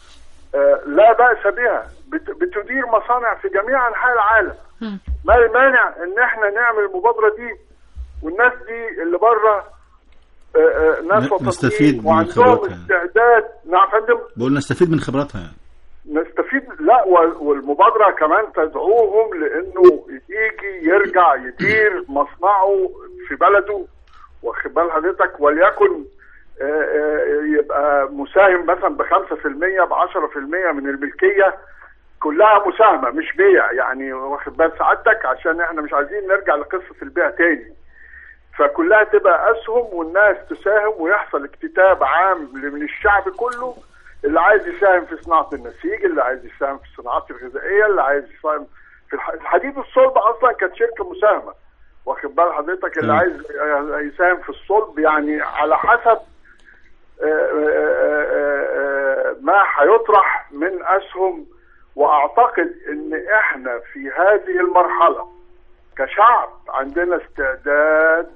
آه، لا بأس بها بت- بتدير مصانع في جميع أنحاء العالم مم. ما المانع ان احنا نعمل المبادرة دي والناس دي اللي بره آه، آه، ناس ن- نستفيد وطنيين من وعندهم خبراتها. استعداد نعم يا فندم بقول نستفيد من خبراتها يعني نستفيد لا وال- والمبادرة كمان تدعوهم لانه يجي يرجع يدير مصنعه في بلده واخد بال حضرتك وليكن آه، آه، يبقى مساهم مثلا ب 5% ب 10% من الملكية كلها مساهمة مش بيع يعني واخد بال سعادتك عشان احنا مش عايزين نرجع لقصة البيع تاني فكلها تبقى اسهم والناس تساهم ويحصل اكتتاب عام من الشعب كله اللي عايز يساهم في صناعه النسيج اللي عايز يساهم في الصناعات الغذائيه اللي عايز يساهم في الح- الحديد الصلب اصلا كانت شركه مساهمه واخد بال حضرتك اللي تمام. عايز يساهم في الصلب يعني على حسب آه، آه، آه، آه، ما هيطرح من اسهم واعتقد ان احنا في هذه المرحله كشعب عندنا استعداد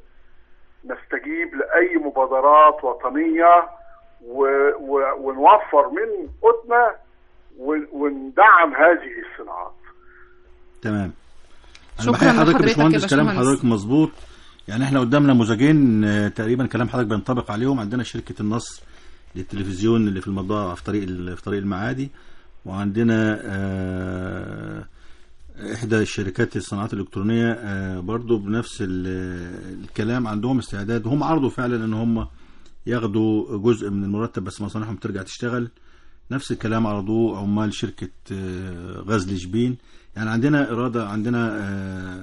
نستجيب لاي مبادرات وطنيه و... و... ونوفر من قوتنا و... وندعم هذه الصناعات تمام انا شكراً بحيي حضرتك يا لحضرتك يا باشمهندس كلام باشمهندس. حضرتك مظبوط يعني احنا قدامنا نموذجين آه، تقريبا كلام حضرتك بينطبق عليهم عندنا شركه النصر للتلفزيون اللي في المضاعة في طريق ال- في طريق المعادي وعندنا آه، احدى الشركات الصناعات الالكترونيه آه، برضو بنفس ال- الكلام عندهم استعداد هم عرضوا فعلا ان هم ياخدوا جزء من المرتب بس مصانعهم ترجع تشتغل نفس الكلام عرضوه عمال شركه آه، غزل شبين يعني عندنا اراده عندنا آه،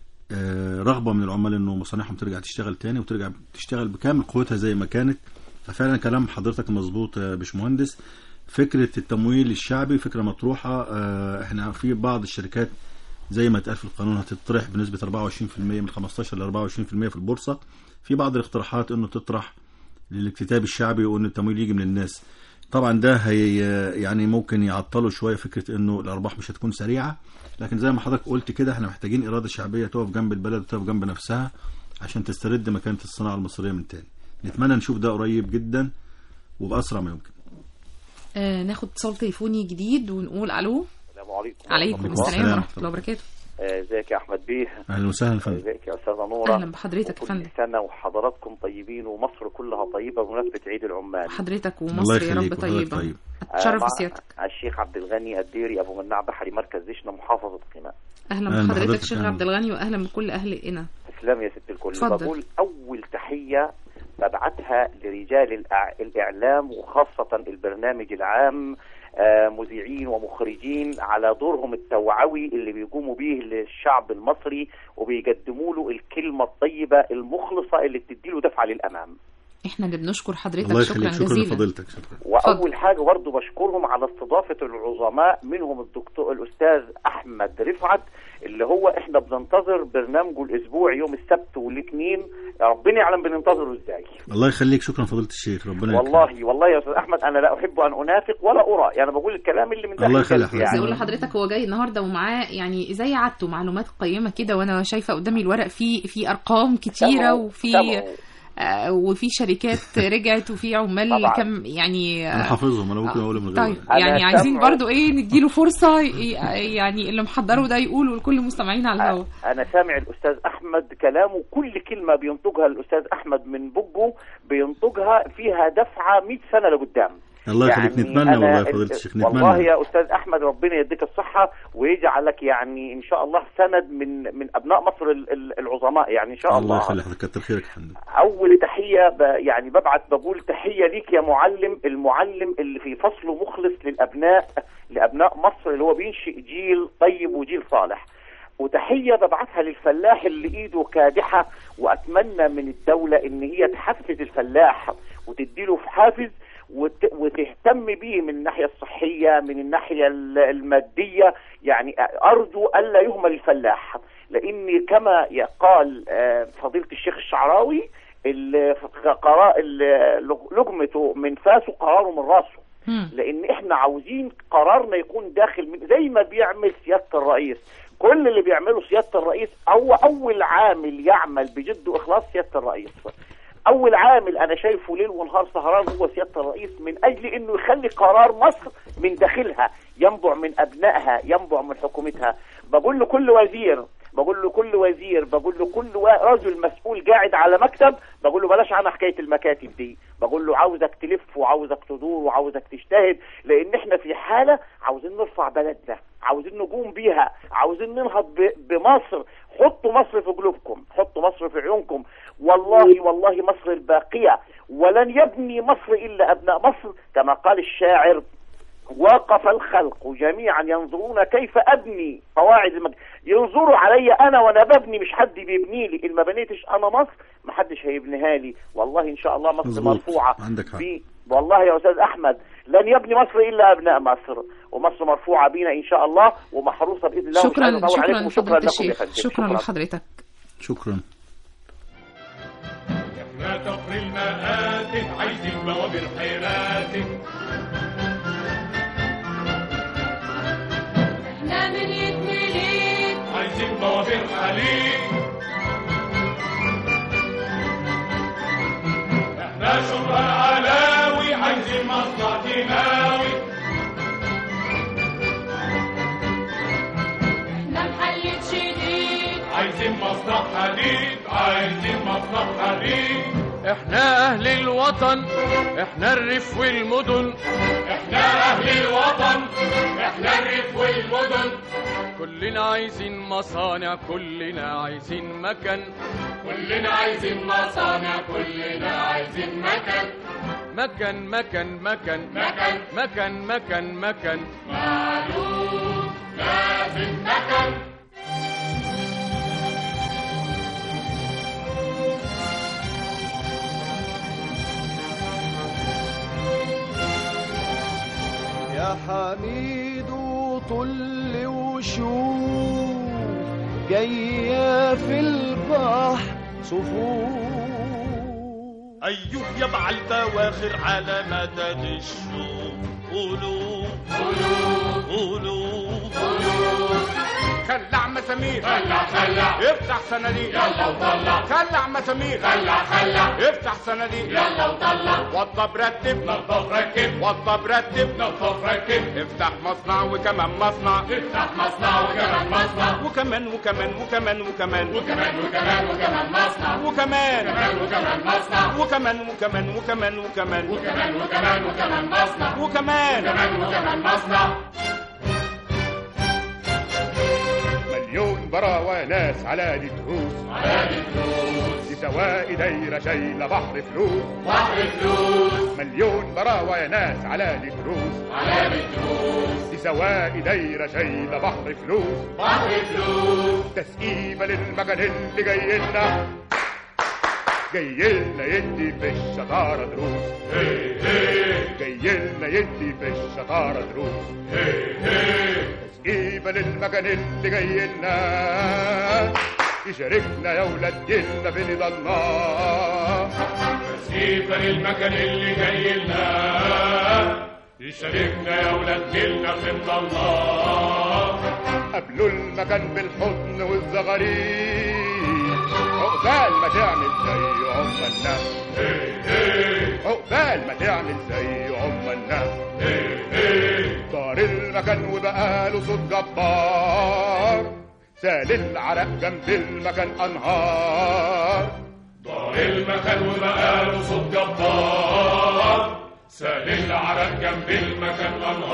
آه، رغبه من العمال انه مصانعهم ترجع تشتغل تاني وترجع تشتغل بكامل قوتها زي ما كانت ففعلا كلام حضرتك مظبوط يا باشمهندس فكره التمويل الشعبي فكره مطروحه آه، احنا في بعض الشركات زي ما اتقال في القانون هتطرح بنسبه 24% من 15 ل 24% في البورصه في بعض الاقتراحات انه تطرح للاكتتاب الشعبي وان التمويل يجي من الناس طبعا ده هي يعني ممكن يعطلوا شويه فكره انه الارباح مش هتكون سريعه لكن زي ما حضرتك قلت كده احنا محتاجين اراده شعبيه تقف جنب البلد وتقف جنب نفسها عشان تسترد مكانه الصناعه المصريه من تاني نتمنى نشوف ده قريب جدا وباسرع ما يمكن آه ناخد اتصال تليفوني جديد ونقول الو السلام عليكم عليكم الله. السلام السلام. ورحمه الله وبركاته آه، ازيك يا احمد بيه اهلا وسهلا يا فندم ازيك يا استاذه نوره اهلا بحضرتك يا وكل فندم سنه وحضراتكم طيبين ومصر كلها طيبه بمناسبه عيد العمال حضرتك الله ومصر يا يخليك رب وحضرتك طيبه طيب اتشرف آه، مع بسيادتك الشيخ عبد الغني الديري ابو مناع بحري مركز دشنا محافظه قنا اهلا أهلا بحضرتك بحضرتك، شيخ أهلا. عبد الغني واهلا بكل اهل قنا تسلم يا ست الكل اتفضل. بقول اول تحيه ببعتها لرجال الأع- الاعلام وخاصه البرنامج العام آه، مذيعين ومخرجين على دورهم التوعوي اللي بيقوموا به للشعب المصري وبيقدموا له الكلمه الطيبه المخلصه اللي بتديله دفعه للامام احنا اللي بنشكر حضرتك الله شكرا يخليك شكرا جزيلا لفضيلتك شكرا واول حاجه برضه بشكرهم على استضافه العظماء منهم الدكتور الاستاذ احمد رفعت اللي هو احنا بننتظر برنامجه الاسبوعي يوم السبت والاثنين ربنا يعلم بننتظره ازاي الله يخليك شكرا فضيله الشيخ ربنا يكرمك. والله والله يا استاذ احمد انا لا احب ان انافق ولا ارى يعني بقول الكلام اللي من داخل الله يخلي قلبي حضرتك. عايز اقول يعني لحضرتك هو جاي النهارده ومعاه يعني زي عادته معلومات قيمه كده وانا شايفه قدامي الورق فيه في ارقام كتيره سمعوا- وفي سمعوا. آه وفي شركات رجعت وفي عمال طبعاً. كم يعني انا آه، حافظهم انا ممكن اقولهم من غير طيب أنا يعني عايزين سامعه. برضو ايه نديله فرصه ي- يعني اللي محضره ده يقوله لكل المستمعين على الهواء انا سامع الاستاذ احمد كلامه كل كلمه بينطقها الاستاذ احمد من بقه بينطقها فيها دفعه 100 سنه لقدام الله يخليك يعني نتمنى أنا والله يا ال- فضيله الشيخ والله نتمنى يا استاذ احمد ربنا يديك الصحه ويجعلك يعني ان شاء الله سند من من ابناء مصر ال- ال- العظماء يعني ان شاء الله الله يخلي حضرتك كتر خيرك يا فندم اول تحيه ب يعني ببعت بقول تحيه ليك يا معلم المعلم اللي في فصله مخلص للابناء لابناء مصر اللي هو بينشئ جيل طيب وجيل صالح وتحيه ببعتها للفلاح اللي ايده كادحه واتمنى من الدوله ان هي تحفز الفلاح وتديله في حافز وت- وتهتم بيه من الناحيه الصحيه من الناحيه ال- الماديه يعني ارجو الا يهمل الفلاح لان كما قال آه، فضيله الشيخ الشعراوي ال- قرا- ال- لقمته من فاسه قراره من راسه مم. لان احنا عاوزين قرارنا يكون داخل من زي ما بيعمل سياده الرئيس كل اللي بيعمله سياده الرئيس هو اول عامل يعمل بجد واخلاص سياده الرئيس اول عامل انا شايفه ليل ونهار سهران هو سياده الرئيس من اجل انه يخلي قرار مصر من داخلها ينبع من ابنائها ينبع من حكومتها بقول لكل وزير بقول له كل وزير بقول له كل وا- رجل مسؤول قاعد على مكتب بقول له بلاش عنها حكايه المكاتب دي بقول له عاوزك تلف وعاوزك تدور وعاوزك تجتهد لان احنا في حاله عاوزين نرفع بلدنا عاوزين نقوم بيها عاوزين ننهض ب- بمصر حطوا مصر في قلوبكم حطوا مصر في عيونكم والله والله مصر الباقيه ولن يبني مصر الا ابناء مصر كما قال الشاعر وقف الخلق جميعا ينظرون كيف ابني قواعد المج... ينظروا علي انا وانا ببني مش حد بيبني لي ان ما بنيتش انا مصر ما حدش هيبنيها لي والله ان شاء الله مصر مظبوط. مرفوعه عندك حق. ب... والله يا استاذ احمد لن يبني مصر الا ابناء مصر ومصر مرفوعه بينا ان شاء الله ومحروسه باذن الله ومش شكرا عايز أطول شكرا عليكم وشكرا لفضيلة لكم يا الشيخ فندم. شكرا لحضرتك شكرا احنا كفر المآتم عايزين بوابر حيراتم احنا من يتمليك عايزين بوابر حليب احنا شبرا العلاوي عايزين مصنع كيماوي احنا محلة شديد عايزين مصنع حديد عايزين مصنع حديد احنا اهل الوطن احنا الريف والمدن احنا اهل الوطن احنا الريف والمدن كلنا عايزين مصانع كلنا عايزين مكان كلنا عايزين مصانع كلنا عايزين مكان مكان مكان مكان مكان مكان مكان مكان معلوم لازم مكان يا حميد طل وشوف جاية في البحر صفوف أيوه يبع البواخر على مدد الشوق قولوا قولوا قولوا خلع مسامير خلع خلع افتح صناديق يلا وطلع خلع مسامير خلع خلع افتح صناديق يلا وطلع وضب رتب نظف ركب وضب رتب نظف ركب افتح مصنع وكمان مصنع افتح مصنع وكمان مصنع وكمان وكمان وكمان وكمان وكمان وكمان وكمان مصنع وكمان كمان وكمان مصنع وكمان وكمان وكمان وكمان وكمان وكمان وكمان مصنع وكمان كمان وكمان مصنع مليون براوة ناس على دي تروس على دي تروس دي سواقي دايرة شايلة بحر فلوس بحر فلوس مليون براوة يا ناس على دي تروس على دي تروس دي سواقي دايرة شايلة بحر فلوس بحر فلوس تسقيفة للمكان اللي جاي لنا جاي لنا يدي في الشطارة دروس جاي لنا يدي في الشطارة دروس تسقيفة للمكان اللي جاي لنا يشاركنا يا ولاد جيلنا في رضا الله تسقيفة للمكان اللي جاي لنا يشاركنا يا ولاد جيلنا في رضا الله قبلوا المكان بالحضن والزغاريد عقبال ما تعمل زي عمالنا عقبال ما تعمل زي عمالنا دار المكان وبقاله صوت جبار سال العرق جنب المكان انهار دار المكان وبقاله صوت جبار سال العرق جنب المكان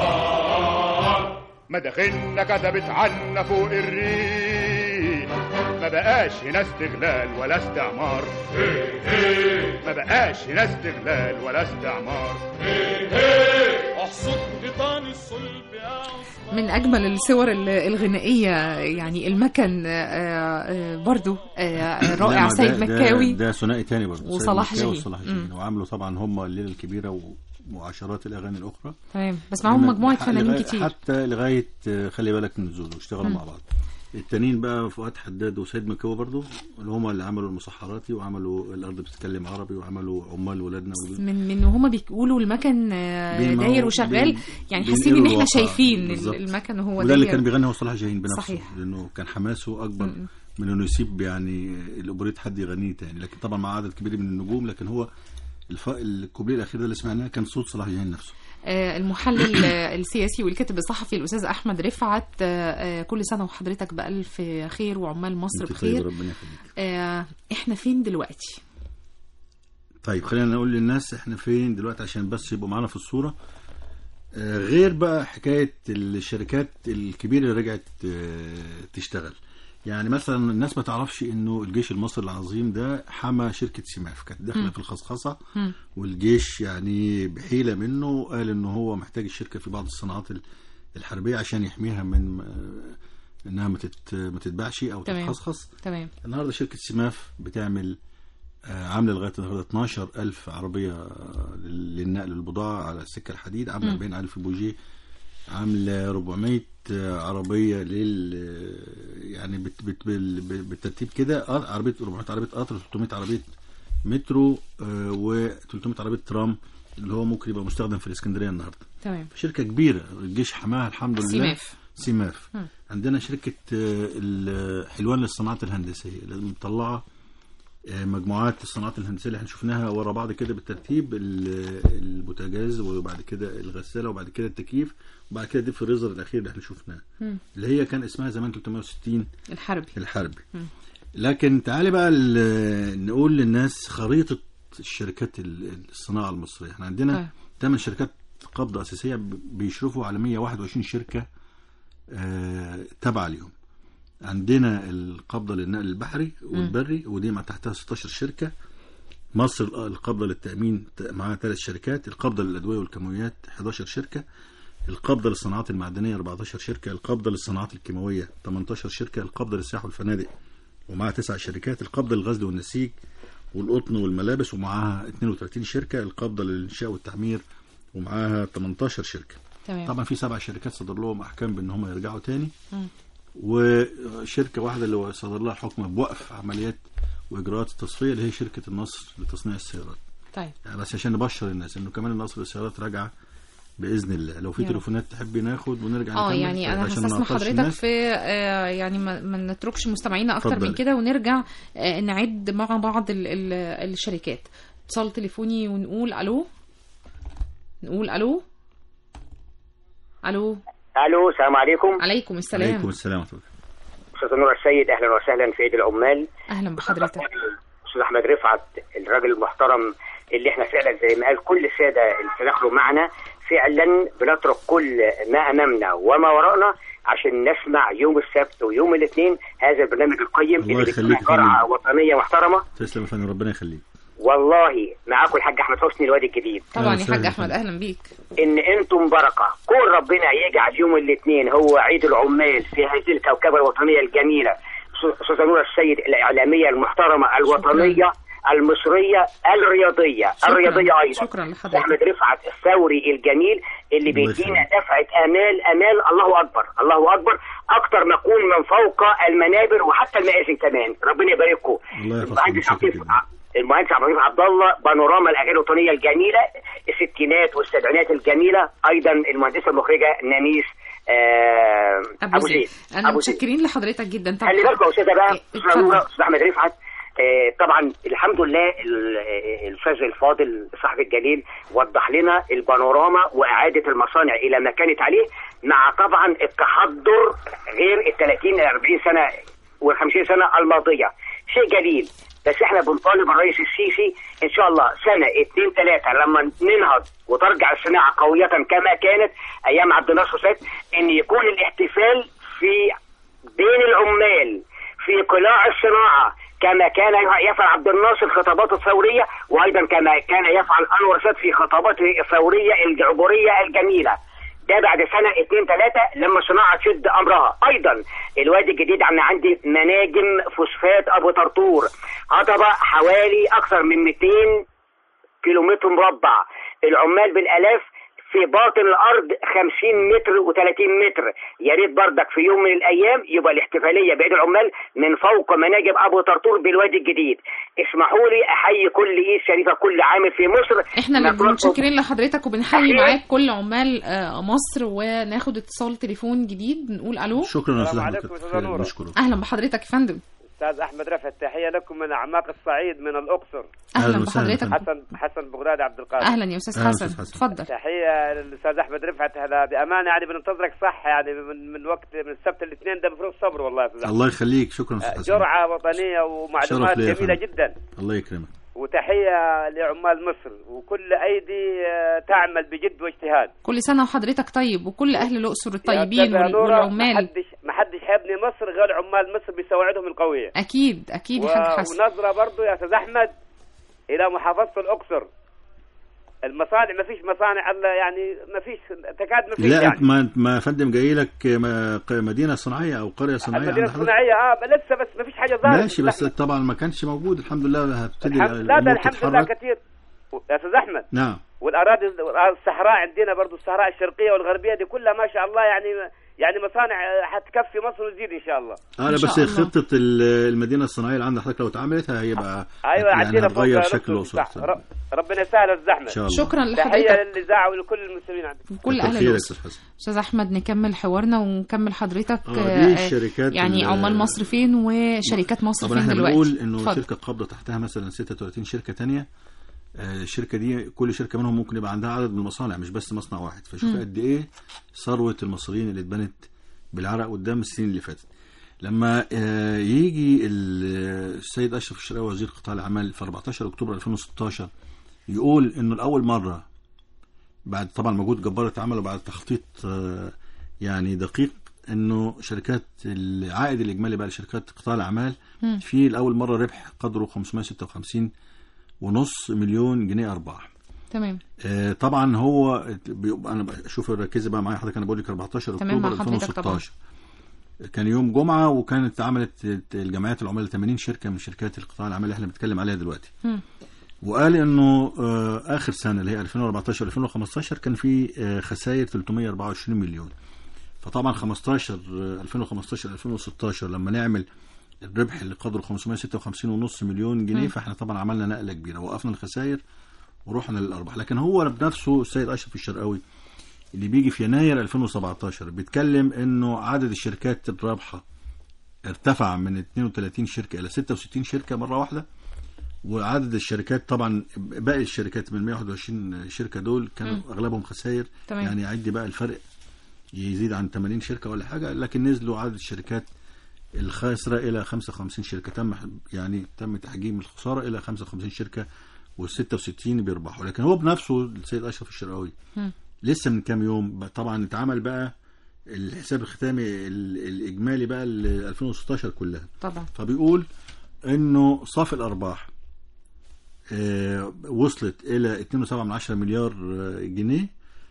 انهار مداخلنا كتبت عنا فوق الريح ما بقاش هنا استغلال ولا استعمار ما بقاش هنا استغلال ولا استعمار احصد حيطان الصلب يا من اجمل الصور ال- الغنائيه يعني المكن آه، آه، برضو آه، رائع لا، ما سيد ده- ده- مكاوي ده ثنائي تاني برضه سيد وصلاح مكاوي جاهين. وصلاح مم. جاهين وعملوا طبعا هم الليله الكبيره و- وعشرات الاغاني الاخرى تمام بس معاهم لما- مجموعه ح- فنانين لغاية- كتير حتى لغايه آه، خلي بالك من الزوزو اشتغلوا مم. مع بعض التانيين بقى فؤاد حداد وسيد مكاوي برضه اللي هم اللي عملوا المسحراتي وعملوا الارض بتتكلم عربي وعملوا عمال ولادنا من من وهما بيقولوا المكن آه، بين- داير وشغال بين- يعني بين حاسين ان إيرو احنا الواقع. شايفين بالظبط. ال- المكن هو وده اللي داير. كان بيغني هو صلاح جاهين بنفسه صحيح. لانه كان حماسه اكبر مم. من انه يسيب يعني الاوبريت حد يغنيه تاني لكن طبعا مع عدد كبير من النجوم لكن هو الف... الكوبليه الاخير ده اللي سمعناه كان صوت صلاح جاهين نفسه آه، المحلل آه، السياسي والكاتب الصحفي الاستاذ احمد رفعت آه، آه، كل سنه وحضرتك بالف خير وعمال مصر انت بخير طيب ربنا يخليك آه، احنا فين دلوقتي طيب خلينا نقول للناس احنا فين دلوقتي عشان بس يبقوا معانا في الصوره آه، غير بقى حكايه الشركات الكبيره اللي رجعت آه، تشتغل يعني مثلا الناس ما تعرفش انه الجيش المصري العظيم ده حمى شركه سماف كانت داخله مم. في الخصخصه مم. والجيش يعني بحيله منه قال انه هو محتاج الشركه في بعض الصناعات ال- الحربيه عشان يحميها من آه، انها ما تت- ما تتباعش او تمام. تتخصخص تمام النهارده شركه سماف بتعمل آه، عامله لغايه النهارده 12000 عربيه آه، لل- للنقل البضاعه على السكه الحديد عامله مم. 40000 بوجيه عامله 400 آه، عربيه لل يعني بت بت بال- ب- بالترتيب كده آه، عربيه 400 عربيه قطر 300 عربيه مترو و300 عربيه ترام اللي هو ممكن يبقى مستخدم في الاسكندريه النهارده تمام شركه كبيره الجيش حماها الحمد لله سماف. سماف مم. عندنا شركه آه، ال- حلوان للصناعات الهندسيه اللي مطلعه آه، مجموعات الصناعات الهندسيه اللي احنا شفناها ورا بعض كده بالترتيب ال- البوتاجاز وبعد كده الغساله وبعد كده التكييف وبعد كده الديب فريزر الاخير اللي احنا شفناه مم. اللي هي كان اسمها زمان 360 الحربي الحربي مم. لكن تعالي بقى ال- نقول للناس خريطه الشركات ال- الصناعه المصريه احنا عندنا طيب. ثمان شركات قبضه اساسيه ب- بيشرفوا على 121 شركه آه، تابعه ليهم عندنا القبضه للنقل البحري والبري ودي مع تحتها 16 شركه مصر القبضه للتامين ت- معاها ثلاث شركات القبضه للادويه والكيماويات 11 شركه القبضه للصناعات المعدنيه 14 شركه القبضه للصناعات الكيماويه 18 شركه القبضه للسياحه والفنادق ومعاها تسع شركات القبضه للغزل والنسيج والقطن والملابس ومعاها 32 شركه القبضه للانشاء والتعمير ومعاها 18 شركه تمام طبعا في سبع شركات صدر لهم احكام بان هم يرجعوا تاني مم. وشركه واحده اللي هو صدر لها حكم بوقف عمليات واجراءات التصفيه اللي هي شركه النصر لتصنيع السيارات طيب يعني بس عشان نبشر الناس انه كمان النصر للسيارات راجعه باذن الله لو في يا رب. تليفونات تحبي ناخد ونرجع اه نكمل يعني انا عشان ما هستسمح نعطلش حضرتك الناس. في آه يعني ما, ما نتركش مستمعينا اكتر من اتفضلي. كده ونرجع آه نعد مع بعض ال ال الشركات اتصال تليفوني ونقول الو نقول الو الو الو السلام عليكم عليكم السلام عليكم السلام ورحمه الله استاذ نور السيد اهلا وسهلا في عيد العمال اهلا بحضرتك استاذ احمد رفعت الراجل المحترم اللي احنا فعلا زي ما قال كل الساده اللي تدخلوا معنا فعلا بنترك كل ما امامنا وما وراءنا عشان نسمع يوم السبت ويوم الاثنين هذا البرنامج القيم الله اللي يخليك بيكون يا جرعه فندم. وطنيه محترمه تسلم يا فندم ربنا يخليك والله معاكم الحاج احمد حسني الوادي الجديد طبعا يا حاج احمد اهلا بيك ان انتم بركه كون ربنا يجعل يوم الاثنين هو عيد العمال في هذه الكوكبه الوطنيه الجميله استاذه نور السيد الاعلاميه المحترمه الوطنيه المصريه الرياضيه شكراً. الرياضيه ايضا شكرا لحضرتك احمد رفعت الثوري الجميل اللي الله بيدينا يخليك. دفعه امال امال الله اكبر الله اكبر اكتر ما يكون من فوق المنابر وحتى المآذن كمان ربنا يبارككم الله يحفظكم المهندس شكرا عفيف جدا المهندس عبد اللطيف عبد الله بانوراما الاغاني الوطنيه الجميله الستينات والسبعينات الجميله ايضا المهندسه المخرجه نانيس آه ابو زيد انا ابو زيد متشكرين لحضرتك جدا طبعا خلي بالكم يا استاذه بقى استاذ اتفضل. نورة، استاذ احمد رفعت آه، طبعا الحمد لله ال- آه، الاستاذ الفاضل صاحب الجليل وضح لنا البانوراما واعاده المصانع الى ما كانت عليه مع طبعا التحضر غير ال 30 ال 40 سنه وال 50 سنه الماضيه شيء جليل بس احنا بنطالب الرئيس السيسي ان شاء الله سنه اثنين ثلاثه لما ننهض وترجع الصناعه قويه كما كانت ايام عبد الناصر سيد ان يكون الاحتفال في بين العمال في قلاع الصناعة كما كان يفعل عبد الناصر خطاباته الثورية وأيضا كما كان يفعل أنور ساد في خطاباته الثورية الجعبورية الجميلة ده بعد سنة اتنين تلاتة لما الصناعة تشد أمرها أيضا الوادي الجديد عم عندي مناجم فوسفات أبو طرطور هضبة حوالي أكثر من 200 كيلومتر مربع العمال بالآلاف في باطن الارض 50 متر و30 متر يا ريت بردك في يوم من الايام يبقى الاحتفاليه بعيد العمال من فوق مناجم ابو طرطور بالوادي الجديد اسمحوا لي احيي كل ايد شريفه كل عامل في مصر احنا اللي نطلب- متشكرين لحضرتك وبنحيي أخيراً. معاك كل عمال آه، مصر وناخد اتصال تليفون جديد نقول الو شكرا يا استاذ السلام احمد عليكم كتر أستاذ خيرك، نورة. نشكرك اهلا بحضرتك يا فندم استاذ احمد رفعت تحيه لكم من اعماق الصعيد من الاقصر اهلا أهلا وسهلا بحضرتك حسن حسن بغدادي عبد القادر اهلا يا استاذ أهلا حسن أستاذ حسن. اتفضل تحيه للاستاذ احمد رفعت هذا بامانه يعني بننتظرك صح يعني من من وقت من السبت الاثنين ده بفروض صبر والله يا استاذ أحمد. الله يخليك شكرا استاذ حسن جرعه وطنيه ومعلومات شرف لي يا جميله فندم. جدا الله يكرمك وتحيه لعمال مصر وكل ايدي آه، تعمل بجد واجتهاد كل سنه وحضرتك طيب وكل اهل الاقصر يا الطيبين أستاذة وال- نورة، والعمال محدش ما حدش هيبني مصر غير عمال مصر بسواعدهم القويه اكيد اكيد و... يا حاج حسن ونظره برضو يا استاذ احمد الى محافظه الاقصر المصانع ما فيش مصانع الا يعني ما فيش تكاد ما فيش لا يعني ما ما فندم جاي لك م- ق- مدينه صناعيه او قريه صناعيه المدينه عند حضرتك؟ الصناعيه اه لسه بس ما فيش حاجه ظهرت ماشي بس طبعا ما كانش موجود الحمد لله هبتدي الحمد لا ده الأمور الحمد لله تتحرك. كثير يا استاذ احمد نعم والاراضي الصحراء عندنا برضو الصحراء الشرقيه والغربيه دي كلها ما شاء الله يعني يعني مصانع حتكفي مصر وتزيد ان شاء الله اه لا بس خطه ال- المدينه الصناعيه اللي عند حضرتك لو اتعملت هيبقى ايوه يعني عندنا فوق هتغير الأقصر شكل الاقصر صح. ر- ربنا يسهل الزحمه إن شاء الله. شكراً لحضرتك. تحيه للاذاعه ولكل المستمعين عندنا كل كتر اهل خيرك يا الاقصر أستاذ حسن. استاذ احمد نكمل حوارنا ونكمل حضرتك آه، دي آه، الشركات يعني ال- عمال مصر فين وشركات مصر طبعا فين احنا دلوقتي بنقول انه اتفضل. شركه قابضه تحتها مثلا 36 شركه تانية آه، الشركه دي كل شركه منهم ممكن يبقى عندها عدد من المصانع مش بس مصنع واحد فشوف مم. قد ايه ثروه المصريين اللي اتبنت بالعرق قدام السنين اللي فاتت لما آه، يجي ال- السيد اشرف الشرقاوي وزير قطاع الاعمال في 14 اكتوبر 2016 يقول انه لاول مره بعد طبعا مجهود جبار اتعمل وبعد تخطيط آه، يعني دقيق انه شركات العائد الاجمالي بقى لشركات قطاع الاعمال مم. في لاول مره ربح قدره 556 ونص مليون جنيه ارباح تمام آه، طبعا هو بيبقى انا بشوف ركزي بقى معايا حضرتك انا بقول لك 14 تمام مع اكتوبر حضرتك طبعا. 2016 كان يوم جمعه وكانت عملت الجمعيات العمال 80 شركه من شركات القطاع العمال اللي احنا بنتكلم عليها دلوقتي مم. وقال انه آه، اخر سنه اللي هي 2014 2015 كان في آه، خسائر 324 مليون فطبعا 15 آه، 2015 2016 لما نعمل الربح اللي قدره 556.5 مليون جنيه مم. فاحنا طبعا عملنا نقله كبيره وقفنا الخسائر ورحنا للارباح لكن هو بنفسه السيد اشرف الشرقاوي اللي بيجي في يناير 2017 بيتكلم انه عدد الشركات الرابحه ارتفع من 32 شركه الى 66 شركه مره واحده وعدد الشركات طبعا باقي الشركات من 121 شركه دول كانوا مم. اغلبهم خسائر تمام. يعني عدي بقى الفرق يزيد عن 80 شركه ولا حاجه لكن نزلوا عدد الشركات الخاسره الى 55 شركه تم يعني تم تحجيم الخساره الى 55 شركه وال66 بيربحوا لكن هو بنفسه السيد اشرف الشرقاوي مم. لسه من كام يوم بقى طبعا اتعمل بقى الحساب الختامي ال- الاجمالي بقى ل 2016 كلها طبعا فبيقول انه صافي الارباح آه، وصلت الى 2.7 مليار آه، جنيه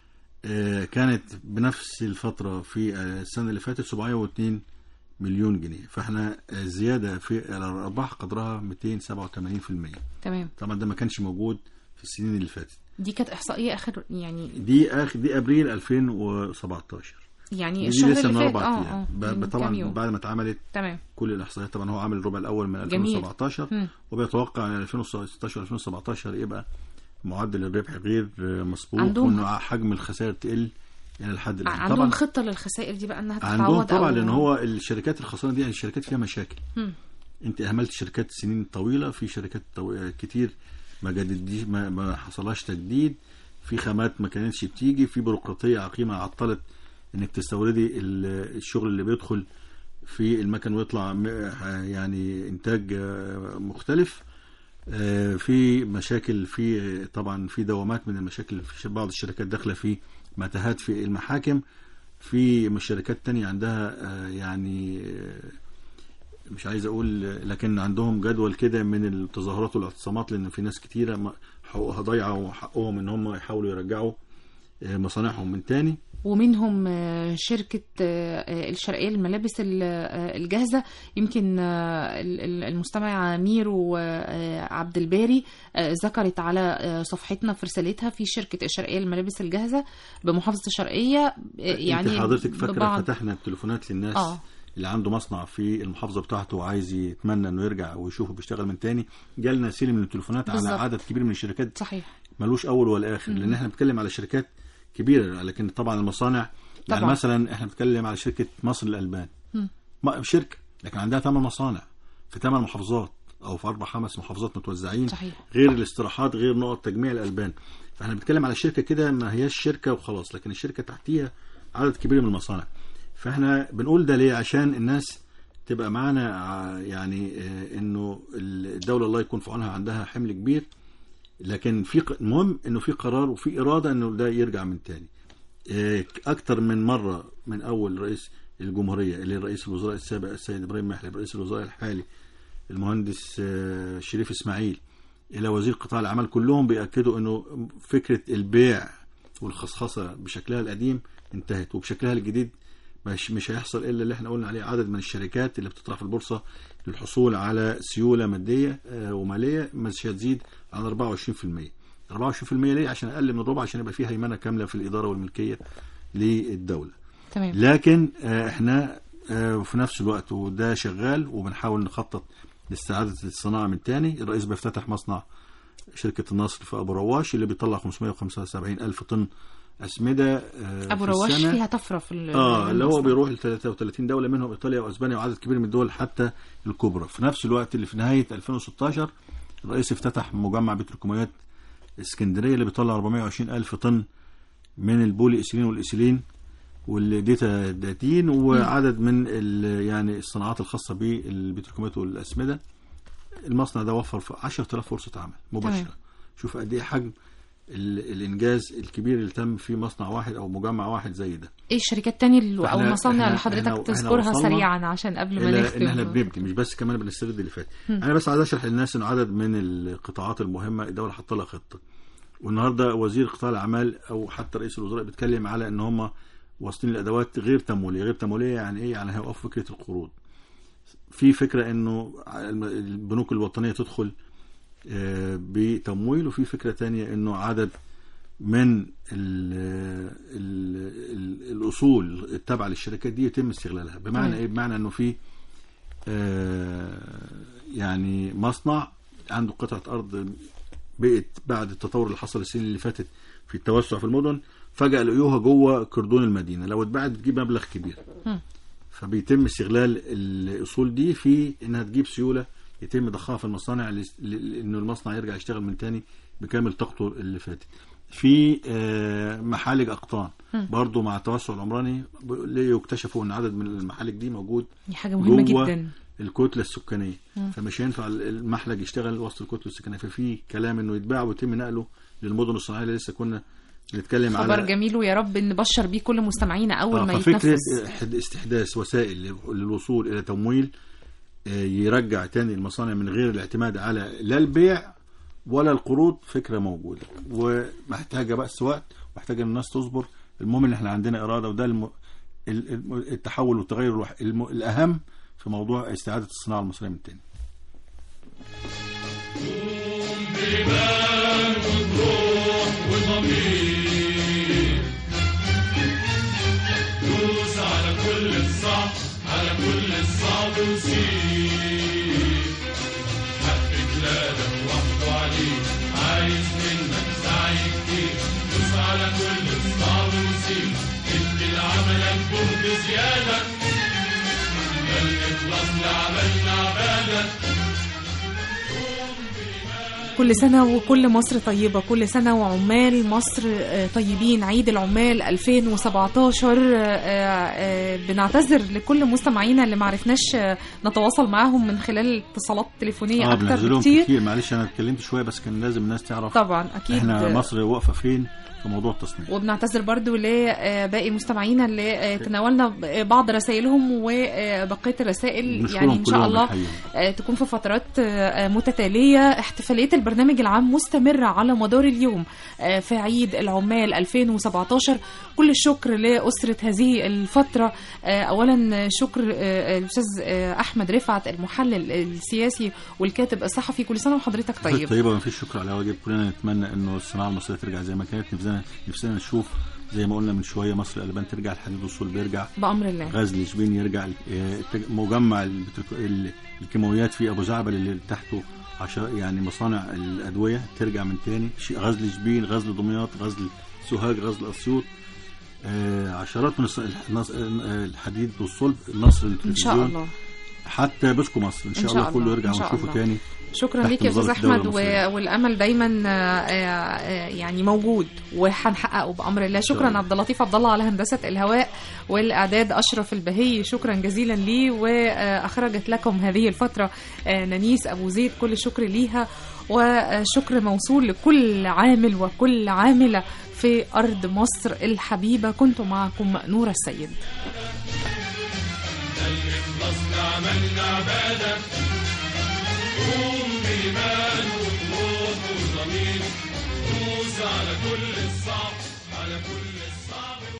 آه، كانت بنفس الفتره في آه، السنه اللي فاتت 702 مليون جنيه فاحنا آه، زياده في الارباح قدرها 287% تمام طبعا ده ما كانش موجود في السنين اللي فاتت دي كانت احصائيه اخر يعني دي اخر دي ابريل 2017 يعني دي الشهر لسه اللي من فات اربع اه ايام اه ب- من كام طبعا يوم. بعد ما اتعملت تمام كل الاحصائيات طبعا هو عامل الربع الاول من جميل. 2017 مم. وبيتوقع ان 2016 2017 يبقى معدل الربح غير مسبوق عندهم- وانه حجم الخسائر تقل الى الحد الان عندهم طبعا خطه للخسائر دي بقى انها تتعوض عندهم طبعا أو... لان هو الشركات الخسرانه دي الشركات فيها مشاكل مم. انت اهملت شركات سنين طويله في شركات طو... كتير ما جدديش ما, ما حصلهاش تجديد في خامات ما كانتش بتيجي في بيروقراطيه عقيمه عطلت انك تستوردي ال- الشغل اللي بيدخل في المكن ويطلع م- يعني انتاج آه، مختلف آه، في مشاكل في طبعا في دوامات من المشاكل في بعض الشركات داخله في متاهات في المحاكم في شركات تانية عندها آه، يعني آه، مش عايز اقول لكن عندهم جدول كده من التظاهرات والاعتصامات لان في ناس كتيره ما- حقوقها ضايعه وحقهم ان هم يحاولوا يرجعوا آه، مصانعهم من تاني ومنهم آه، شركة آه، آه، الشرقية للملابس ال- آه، الجاهزة يمكن آه، ال- ال- المستمع ميرو آه، عبد الباري آه، ذكرت على آه، صفحتنا في رسالتها في شركة الشرقية للملابس الجاهزة بمحافظة الشرقية آه، يعني انت حضرتك فاكره ببعض- فتحنا التليفونات للناس آه. اللي عنده مصنع في المحافظه بتاعته وعايز يتمنى انه يرجع ويشوفه بيشتغل من تاني جالنا سيل من التليفونات على بالظبط. عدد كبير من الشركات صحيح ملوش اول ولا اخر مم. لان احنا بنتكلم على شركات كبيره لكن طبعا المصانع يعني طبعا. مثلا احنا بنتكلم على شركه مصر للالبان مم. ما- شركه لكن عندها ثمان مصانع في ثمان محافظات او في اربع خمس محافظات متوزعين صحيح. غير الاستراحات غير نقط تجميع الالبان فاحنا بنتكلم على شركه كده ما هياش شركه وخلاص لكن الشركه تحتيها عدد كبير من المصانع فاحنا بنقول ده ليه عشان الناس تبقى معانا ع- يعني آه، انه الدوله الله يكون في عونها عندها حمل كبير لكن في ق- المهم انه في قرار وفي اراده انه ده يرجع من تاني آه، اكتر من مره من اول رئيس الجمهوريه اللي رئيس الوزراء السابق السيد ابراهيم محلب رئيس الوزراء الحالي المهندس آه، شريف اسماعيل الى وزير قطاع الاعمال كلهم بياكدوا انه فكره البيع والخصخصه بشكلها القديم انتهت وبشكلها الجديد مش مش هيحصل الا اللي احنا قلنا عليه عدد من الشركات اللي بتطرح في البورصه للحصول على سيوله ماديه آه، وماليه مش هتزيد عن 24% 24% ليه عشان اقل من الربع عشان يبقى فيه هيمنه كامله في الاداره والملكيه للدوله تمام لكن آه، احنا آه، في نفس الوقت وده شغال وبنحاول نخطط لاستعادة الصناعة من تاني الرئيس بيفتتح مصنع شركة النصر في أبو رواش اللي بيطلع 575 ألف طن أسمدة آه، ابو في رواش السنة. فيها طفره في ال- اه اللي هو المصنع. بيروح ل 33 دوله منهم ايطاليا واسبانيا وعدد كبير من الدول حتى الكبرى في نفس الوقت اللي في نهايه 2016 الرئيس افتتح مجمع بتروكيماويات اسكندريه اللي بيطلع 420 الف طن من البولي اسيلين والايثيلين والديتا داتين وعدد من ال- يعني الصناعات الخاصه بالبتروكيماويات والاسمده المصنع ده وفر في 10000 فرصه عمل مباشره تمام. شوف قد ايه حجم ال- الانجاز الكبير اللي تم في مصنع واحد او مجمع واحد زي ده ايه الشركات تاني اللي- او فإحنا- المصانع اللي إحنا- حضرتك إحنا- إحنا تذكرها وصلنا سريعا عشان قبل ما إلى نختم ان احنا بنبني مش بس كمان بنسترد اللي فات مم. انا بس عايز اشرح للناس انه عدد من القطاعات المهمه الدوله حاطه لها خطه والنهارده وزير قطاع الاعمال او حتى رئيس الوزراء بيتكلم على ان هم واصلين لادوات غير تمويليه غير تمويليه يعني ايه يعني هيوقفوا فكره القروض في فكره انه البنوك الوطنيه تدخل آه، بتمويل وفي فكره تانية انه عدد من ال ال ال الاصول التابعه للشركات دي يتم استغلالها بمعنى تمام. ايه بمعنى انه في آه، يعني مصنع عنده قطعه ارض بقت بعد التطور اللي حصل السنين اللي فاتت في التوسع في المدن فجاه لقيوها جوه كردون المدينه لو اتباعت بتجيب مبلغ كبير مم. فبيتم استغلال الاصول دي في انها تجيب سيوله يتم ضخها في المصانع ل- ل- انه المصنع يرجع يشتغل من تاني بكامل طاقته اللي فاتت في آه، محالج اقطان مم. برضو مع التوسع العمراني ب- ليه يكتشفوا ان عدد من المحالج دي موجود دي حاجه مهمه جوه جدا الكتله السكانيه مم. فمش هينفع المحلج يشتغل وسط الكتله السكانيه ففي كلام انه يتباع ويتم نقله للمدن الصناعيه اللي لسه كنا بنتكلم خبر على جميل ويا رب نبشر بيه كل مستمعينا اول آه، ما ففكرة يتنفذ إحد- استحداث وسائل لل- للوصول إلى تمويل آه، يرجع تاني المصانع من غير الاعتماد على لا البيع ولا القروض فكرة موجودة ومحتاجة بس وقت محتاجة إن الناس تصبر المهم إن إحنا عندنا إرادة وده الم... ال- الم- التحول والتغير الوح... الم... الأهم في موضوع استعادة الصناعة المصرية من تاني بإيمان وبروح وضمير دوس على كل الصعب على كل الصعب وسير حق بلادك وحده عليك عايز منك سعي كتير دوس على كل الصعب وسير ادي لعملك جهد زيادة ده الإخلاص لعملنا عبادة كل سنة وكل مصر طيبة كل سنة وعمال مصر آه، طيبين عيد العمال 2017 آه، آه، بنعتذر لكل مستمعينا اللي معرفناش آه، نتواصل معاهم من خلال اتصالات تليفونية اه أكتر بنزلهم بكتير كتير معلش أنا اتكلمت شوية بس كان لازم الناس تعرف طبعا أكيد إحنا مصر واقفة فين في موضوع التصنيع وبنعتذر برضو لباقي مستمعينا اللي آه، تناولنا بعض رسائلهم وبقية الرسائل بنشكرهم يعني إن شاء كلهم الله الحقيقة. آه، تكون في فترات آه، متتالية احتفالية البرنامج العام مستمرة على مدار اليوم آه، في عيد العمال 2017 كل الشكر لأسرة هذه الفترة آه، أولا شكر آه، الأستاذ آه، أحمد رفعت المحلل السياسي والكاتب الصحفي كل سنة وحضرتك طيب طيبة ما فيش شكر على واجب كلنا نتمنى انه الصناعة المصرية ترجع زي ما كانت نفسنا نفسنا نشوف زي ما قلنا من شوية مصر الألبان ترجع الحديد والصلب يرجع بأمر الله غزل شبين يرجع آه، التج- مجمع البترو- ال- الكيماويات في أبو زعبل اللي تحته عشر يعني مصانع الأدوية ترجع من تاني شيء غزل شبين غزل دمياط غزل سوهاج غزل أسيوط آه، عشرات من الص- النص- آه، الحديد والصلب النصر إن للتلفزيون شاء الله حتى بسكو مصر إن شاء, الله كله يرجع إن شاء ونشوفه الله. تاني شكرا تحت ليك يا استاذ نظارة الدولة احمد المصرية. و... والامل دايما آه، آه، يعني موجود وهنحققه بامر الله شاء شكرا الله. عبد اللطيف عبد الله على هندسه الهواء والاعداد اشرف البهي شكرا جزيلا ليه واخرجت لكم هذه الفتره آه، نانيس ابو زيد كل الشكر ليها وشكر موصول لكل عامل وكل عامله في ارض مصر الحبيبه كنت معكم نور السيد نصل عملنا عبادة قوم بإيمان وطموح وضمير دوس على كل الصعب على كل الصعب